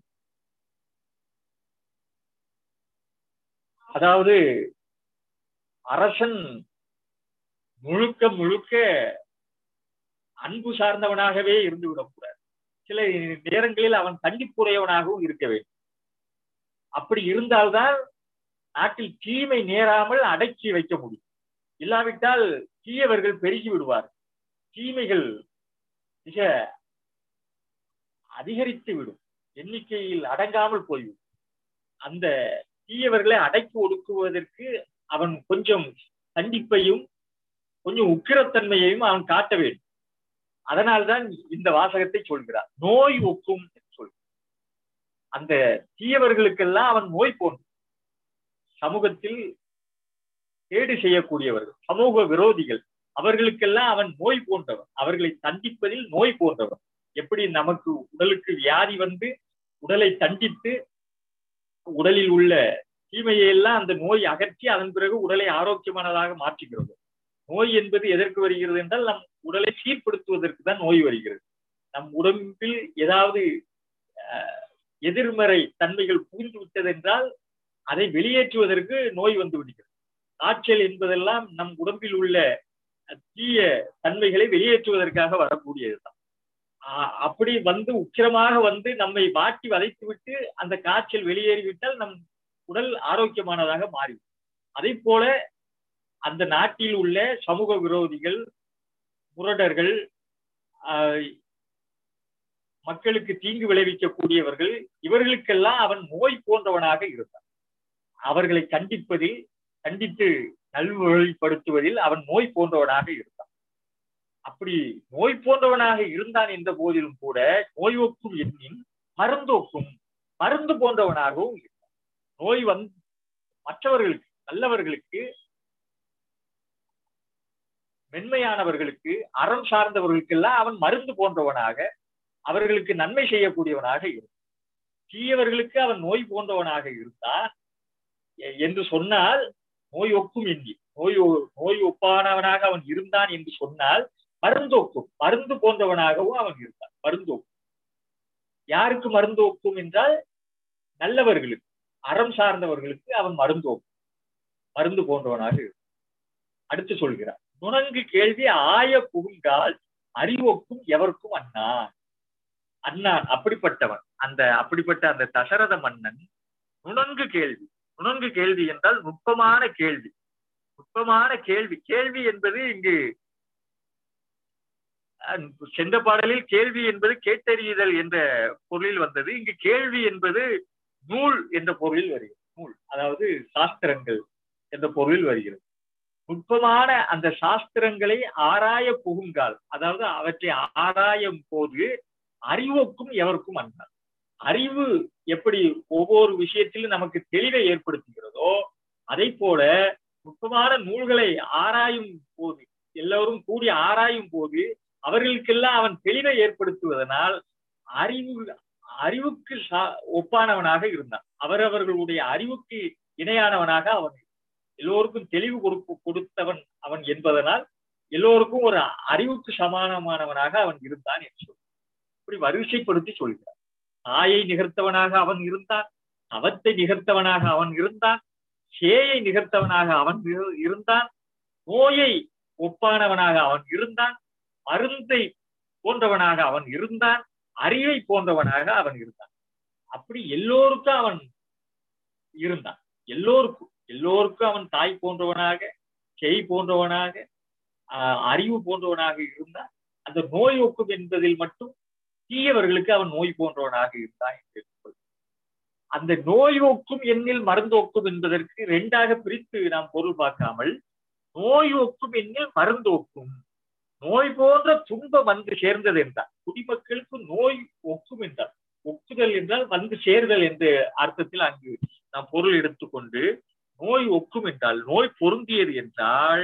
S1: அதாவது அரசன் முழுக்க முழுக்க அன்பு சார்ந்தவனாகவே இருந்து விடக்கூடாது சில நேரங்களில் அவன் கண்டிப்புடையவனாகவும் இருக்க வேண்டும் அப்படி இருந்தால்தான் நாட்டில் தீமை நேராமல் அடக்கி வைக்க முடியும் இல்லாவிட்டால் தீயவர்கள் பெருகி விடுவார் தீமைகள் மிக அதிகரித்து விடும் எண்ணிக்கையில் அடங்காமல் போய்விடும் அந்த தீயவர்களை அடக்கி ஒடுக்குவதற்கு அவன் கொஞ்சம் கண்டிப்பையும் கொஞ்சம் உக்கிரத்தன்மையையும் அவன் காட்ட வேண்டும் அதனால்தான் இந்த வாசகத்தை சொல்கிறார் நோய் ஒக்கும் சொல் அந்த தீயவர்களுக்கெல்லாம் அவன் நோய் போன்று சமூகத்தில் கேடு செய்யக்கூடியவர்கள் சமூக விரோதிகள் அவர்களுக்கெல்லாம் அவன் நோய் போன்றவன் அவர்களை தண்டிப்பதில் நோய் போன்றவன் எப்படி நமக்கு உடலுக்கு வியாதி வந்து உடலை தண்டித்து உடலில் உள்ள தீமையை எல்லாம் அந்த நோய் அகற்றி அதன் பிறகு உடலை ஆரோக்கியமானதாக மாற்றுகிறது நோய் என்பது எதற்கு வருகிறது என்றால் நம் உடலை சீர்படுத்துவதற்கு தான் நோய் வருகிறது நம் உடம்பில் ஏதாவது எதிர்மறை தன்மைகள் புகுந்து விட்டது என்றால் அதை வெளியேற்றுவதற்கு நோய் வந்து விடுகிறது காய்ச்சல் என்பதெல்லாம் நம் உடம்பில் உள்ள தீய தன்மைகளை வெளியேற்றுவதற்காக வரக்கூடியதுதான் ஆஹ் அப்படி வந்து உக்கிரமாக வந்து நம்மை மாட்டி வதைத்து விட்டு அந்த காய்ச்சல் வெளியேறிவிட்டால் நம் உடல் ஆரோக்கியமானதாக மாறிவிடும் அதே போல அந்த நாட்டில் உள்ள சமூக விரோதிகள் முரடர்கள் ஆஹ் மக்களுக்கு தீங்கு விளைவிக்கக்கூடியவர்கள் இவர்களுக்கெல்லாம் அவன் நோய் போன்றவனாக இருந்தான் அவர்களை கண்டிப்பதில் கண்டித்து நல்வழிப்படுத்துவதில் அவன் நோய் போன்றவனாக இருந்தான் அப்படி நோய் போன்றவனாக இருந்தான் என்ற போதிலும் கூட நோய் ஒக்கும் எண்ணின் மருந்தோக்கும் மருந்து போன்றவனாகவும் இருந்தான் நோய் வந்து மற்றவர்களுக்கு நல்லவர்களுக்கு மென்மையானவர்களுக்கு அறம் சார்ந்தவர்களுக்கெல்லாம் அவன் மருந்து போன்றவனாக அவர்களுக்கு நன்மை செய்யக்கூடியவனாக இருந்தான் தீயவர்களுக்கு அவன் நோய் போன்றவனாக இருந்தான் என்று சொன்னால் நோய் ஒக்கும் எண்ணி நோய் நோய் ஒப்பானவனாக அவன் இருந்தான் என்று சொன்னால் மருந்தோக்கும் மருந்து போன்றவனாகவும் அவன் இருந்தான் மருந்தோக்கும் யாருக்கு மருந்து ஒக்கும் என்றால் நல்லவர்களுக்கு அறம் சார்ந்தவர்களுக்கு அவன் மருந்தோக்கும் மருந்து போன்றவனாக இருந்தான் அடுத்து சொல்கிறார் நுணங்கு கேள்வி ஆய புகுங்கால் அறிவொக்கும் எவருக்கும் அண்ணான் அண்ணான் அப்படிப்பட்டவன் அந்த அப்படிப்பட்ட அந்த தசரத மன்னன் நுணங்கு கேள்வி நுணங்கு கேள்வி என்றால் நுட்பமான கேள்வி நுட்பமான கேள்வி கேள்வி என்பது இங்கு சென்ற பாடலில் கேள்வி என்பது கேட்டறியுதல் என்ற பொருளில் வந்தது இங்கு கேள்வி என்பது நூல் என்ற பொருளில் வருகிறது நூல் அதாவது சாஸ்திரங்கள் என்ற பொருளில் வருகிறது நுட்பமான அந்த சாஸ்திரங்களை ஆராய புகுங்கால் அதாவது அவற்றை ஆராயும் போது அறிவுக்கும் எவருக்கும் அன்றார் அறிவு எப்படி ஒவ்வொரு விஷயத்திலும் நமக்கு தெளிவை ஏற்படுத்துகிறதோ அதை போல நுட்பமான நூல்களை ஆராயும் போது எல்லோரும் கூடி ஆராயும் போது அவர்களுக்கெல்லாம் அவன் தெளிவை ஏற்படுத்துவதனால் அறிவு அறிவுக்கு ஒப்பானவனாக இருந்தான் அவரவர்களுடைய அறிவுக்கு இணையானவனாக அவன் எல்லோருக்கும் தெளிவு கொடுப்பு கொடுத்தவன் அவன் என்பதனால் எல்லோருக்கும் ஒரு அறிவுக்கு சமானமானவனாக அவன் இருந்தான் என்று சொல்லி இப்படி வரிசைப்படுத்தி சொல்கிறார் தாயை நிகர்த்தவனாக அவன் இருந்தான் அவத்தை நிகர்த்தவனாக அவன் இருந்தான் சேயை நிகர்த்தவனாக அவன் இருந்தான் நோயை ஒப்பானவனாக அவன் இருந்தான் மருந்தை போன்றவனாக அவன் இருந்தான் அறிவை போன்றவனாக அவன் இருந்தான் அப்படி எல்லோருக்கும் அவன் இருந்தான் எல்லோருக்கும் எல்லோருக்கும் அவன் தாய் போன்றவனாக செய் போன்றவனாக அறிவு போன்றவனாக இருந்தான் அந்த நோய் ஒக்கும் என்பதில் மட்டும் தீயவர்களுக்கு அவன் நோய் போன்றவனாக இருந்தான் என்று அந்த நோய் ஒக்கும் எண்ணில் மருந்தோக்கும் என்பதற்கு ரெண்டாக பிரித்து நாம் பொருள் பார்க்காமல் நோய் ஒக்கும் எண்ணில் மருந்தோக்கும் நோய் போன்ற துன்பம் வந்து சேர்ந்தது என்றார் குடிமக்களுக்கு நோய் ஒக்கும் என்றார் ஒக்குதல் என்றால் வந்து சேர்தல் என்ற அர்த்தத்தில் அங்கு நாம் பொருள் எடுத்துக்கொண்டு நோய் ஒக்கும் என்றால் நோய் பொருந்தியது என்றால்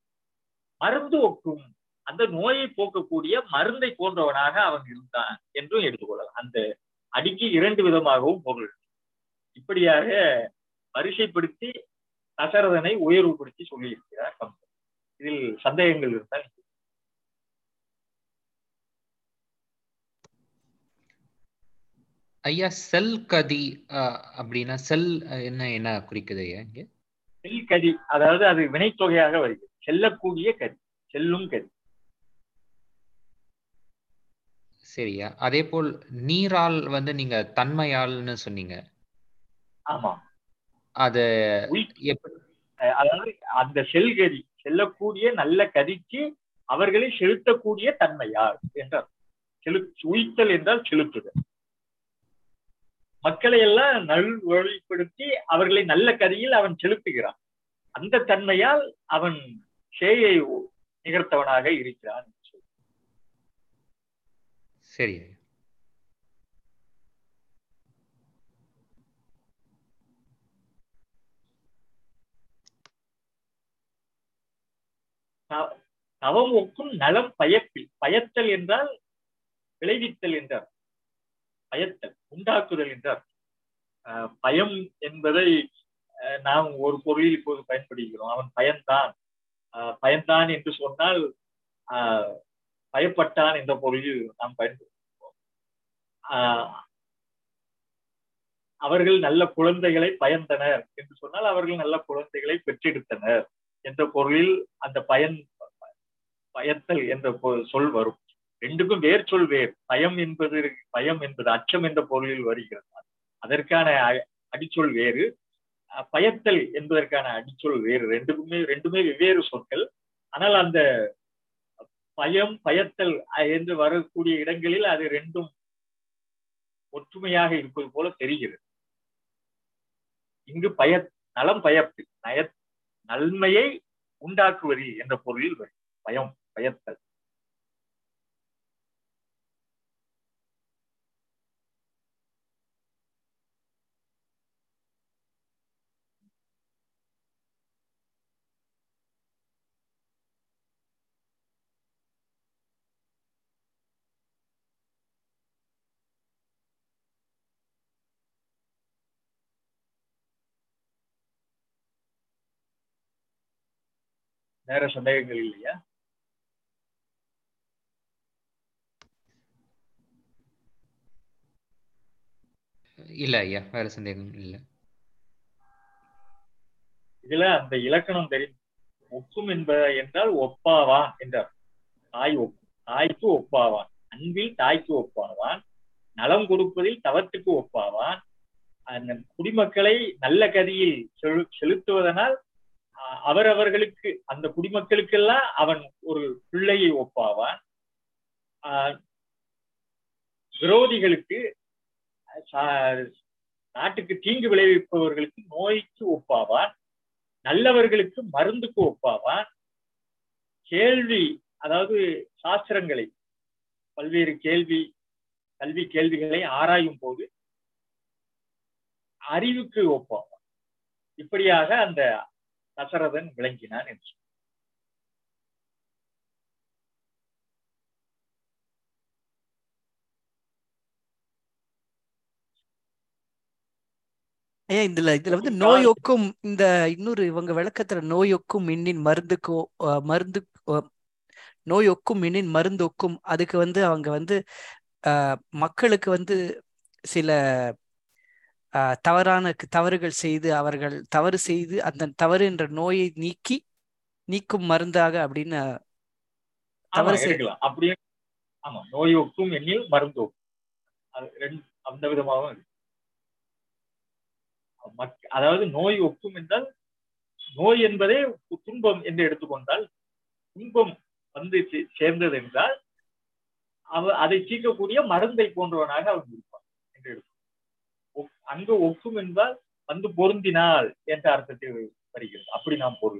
S1: மருந்து ஒக்கும் அந்த நோயை போக்கக்கூடிய மருந்தை போன்றவனாக அவன் இருந்தான் என்றும் எடுத்துக்கொள்ளலாம் அந்த அடிக்கு இரண்டு விதமாகவும் பொருள் இப்படியாக வரிசைப்படுத்தி தசரதனை உயர்வுபடுத்தி சொல்லியிருக்கிறார் கம்பன் இதில் சந்தேகங்கள் இருந்தால்
S4: ஐயா செல் கதி அப்படின்னா செல் என்ன என்ன குறிக்குது ஐயா இங்க
S1: செல் கதி அதாவது அது வினைத்தொகையாக வருகிறது செல்லக்கூடிய கதி செல்லும் கதி
S4: சரியா அதே போல் நீரால் வந்து நீங்க தன்மையால்னு சொன்னீங்க
S1: ஆமா
S4: அது
S1: உய்-
S4: எப்படி
S1: அதாவது அந்த செல்கதி செல்லக்கூடிய நல்ல கதிக்கு அவர்களை செலுத்தக்கூடிய தன்மையார் என்றார் செலு உய்த்தல் என்றால் செலுத்துதல் மக்களை எல்லாம் நல்வழிப்படுத்தி அவர்களை நல்ல கதியில் அவன் செலுத்துகிறான் அந்த தன்மையால் அவன் சேயை நிகழ்த்தவனாக இருக்கிறான்
S4: சரி ஐயா.
S1: த- தவம் ஒக்கும் நலம் பயப்பில் பயத்தல் என்றால் விளைவித்தல் என்றார் பயத்தல் உண்டாக்குதல் என்றார் அஹ் பயம் என்பதை அஹ் நாம் ஒரு பொருளில் இப்போது பயன்படுகிறோம் அவன் பயந்தான் அஹ் பயந்தான் என்று சொன்னால் அஹ் பயப்பட்டான் என்ற பொருளில் நாம் பயன்படுத்துகிறோம் ஆஹ் அவர்கள் நல்ல குழந்தைகளை பயந்தனர் என்று சொன்னால் அவர்கள் நல்ல குழந்தைகளை பெற்றெடுத்தனர் என்ற பொருளில் அந்த பயன் பயத்தல் என்ற பொ- சொல் வரும் ரெண்டுக்கும் வேர் சொல் வேர் பயம் என்பது பயம் என்பது அச்சம் என்ற பொருளில் வருகிறது அதற்கான அ- அடிச்சொல் வேறு அஹ், பயத்தல் என்பதற்கான அடிச்சொல் வேறு ரெண்டுக்குமே ரெண்டுமே வெவ்வேறு சொற்கள் ஆனால் அந்த பயம் பயத்தல் அஹ், என்று வரக்கூடிய இடங்களில் அது ரெண்டும் ஒற்றுமையாக இருப்பது போல தெரிகிறது இங்கு பய நலம் பயப்பு நய நன்மையை உண்டாக்குவது என்ற பொருளில் வரும் பயம் பயத்தல் வேற சந்தேகங்கள் இல்லையா
S4: இல்ல ஐயா வேற சந்தேகம் இல்ல
S1: இதுல அந்த இலக்கணம் தெரியும் ஒக்கும் என்ப என்றால் ஒப்பாவான் என்றார் தாய் ஒப்பு தாய்க்கு ஒப்பாவான் அன்பில் தாய்க்கு ஒப்பாவான் நலம் கொடுப்பதில் தவத்துக்கு ஒப்பாவான் அந்த குடிமக்களை நல்ல கதியில் செலு- செலுத்துவதனால் அஹ், அவரவர்களுக்கு அந்த குடிமக்களுக்கெல்லாம் அவன் ஒரு பிள்ளையை ஒப்பாவான் ஆஹ், விரோதிகளுக்கு சா- நாட்டுக்கு தீங்கு விளைவிப்பவர்களுக்கு நோய்க்கு ஒப்பாவான் நல்லவர்களுக்கு மருந்துக்கு ஒப்பாவான் கேள்வி அதாவது சாஸ்திரங்களை பல்வேறு கேள்வி கல்வி கேள்விகளை ஆராயும் போது அறிவுக்கு ஒப்பாவான் இப்படியாக அந்த தசரதன் விளங்கினான் என்று சொன்னார்.
S3: ஐயா இதுல இதுல வந்து நோயொக்கும் இந்த இன்னொரு இவங்க விளக்கத்துல நோயொக்கும் மின்னின் மருந்துக்கோ அஹ், மருந்து அஹ், நோயொக்கும் மின்னின் மருந்தொக்கும் அதுக்கு வந்து அவங்க வந்து அஹ், மக்களுக்கு வந்து சில அஹ், தவறான க- தவறுகள் செய்து அவர்கள் தவறு செய்து அந்த தவறு என்ற நோயை நீக்கி நீக்கும் மருந்தாக அப்படின்னு
S1: ஆமா
S3: தவறு செய்
S1: எடுக்கலாம் அப்படியே ஆமா நோய் ஒக்கும் எண்ணில் மருந்து ஒக்கும் அது ரெண்டு அந்த விதமாகவும் இருக்கு மக்- அதாவது நோய் ஒக்கும் என்றால் நோய் என்பதே துன்பம் என்று எடுத்துக்கொண்டால் துன்பம் வந்து சே- சேர்ந்தது என்றால் அவ அதை தீர்க்கக்கூடிய மருந்தை போன்றவனாக அவன் இருப்பான் என்று எடுத்துக்கொள்ளும். ஒக்- அங்கு ஒக்கும் என்றால் வந்து பொருந்தினால் என்ற அர்த்தத்தில் வருகிறது அப்படி நாம் பொருள்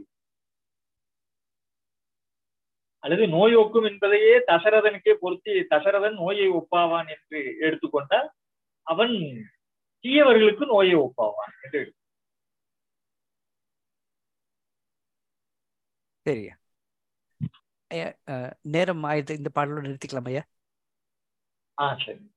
S1: அல்லது நோய் ஒக்கும் என்பதையே தசரதனுக்கே பொருத்தி தசரதன் நோயை ஒப்பாவான் என்று எடுத்துக்கொண்டால் அவன் தீயவர்களுக்கு நோயை ஒப்பாவான் என்று எடுத்து
S3: சரியா ஐயா அஹ், நேரம் ஆயிடுது இந்த பாடலோட நிறுத்திக்கலாம் ஐயா
S1: ஆ சரி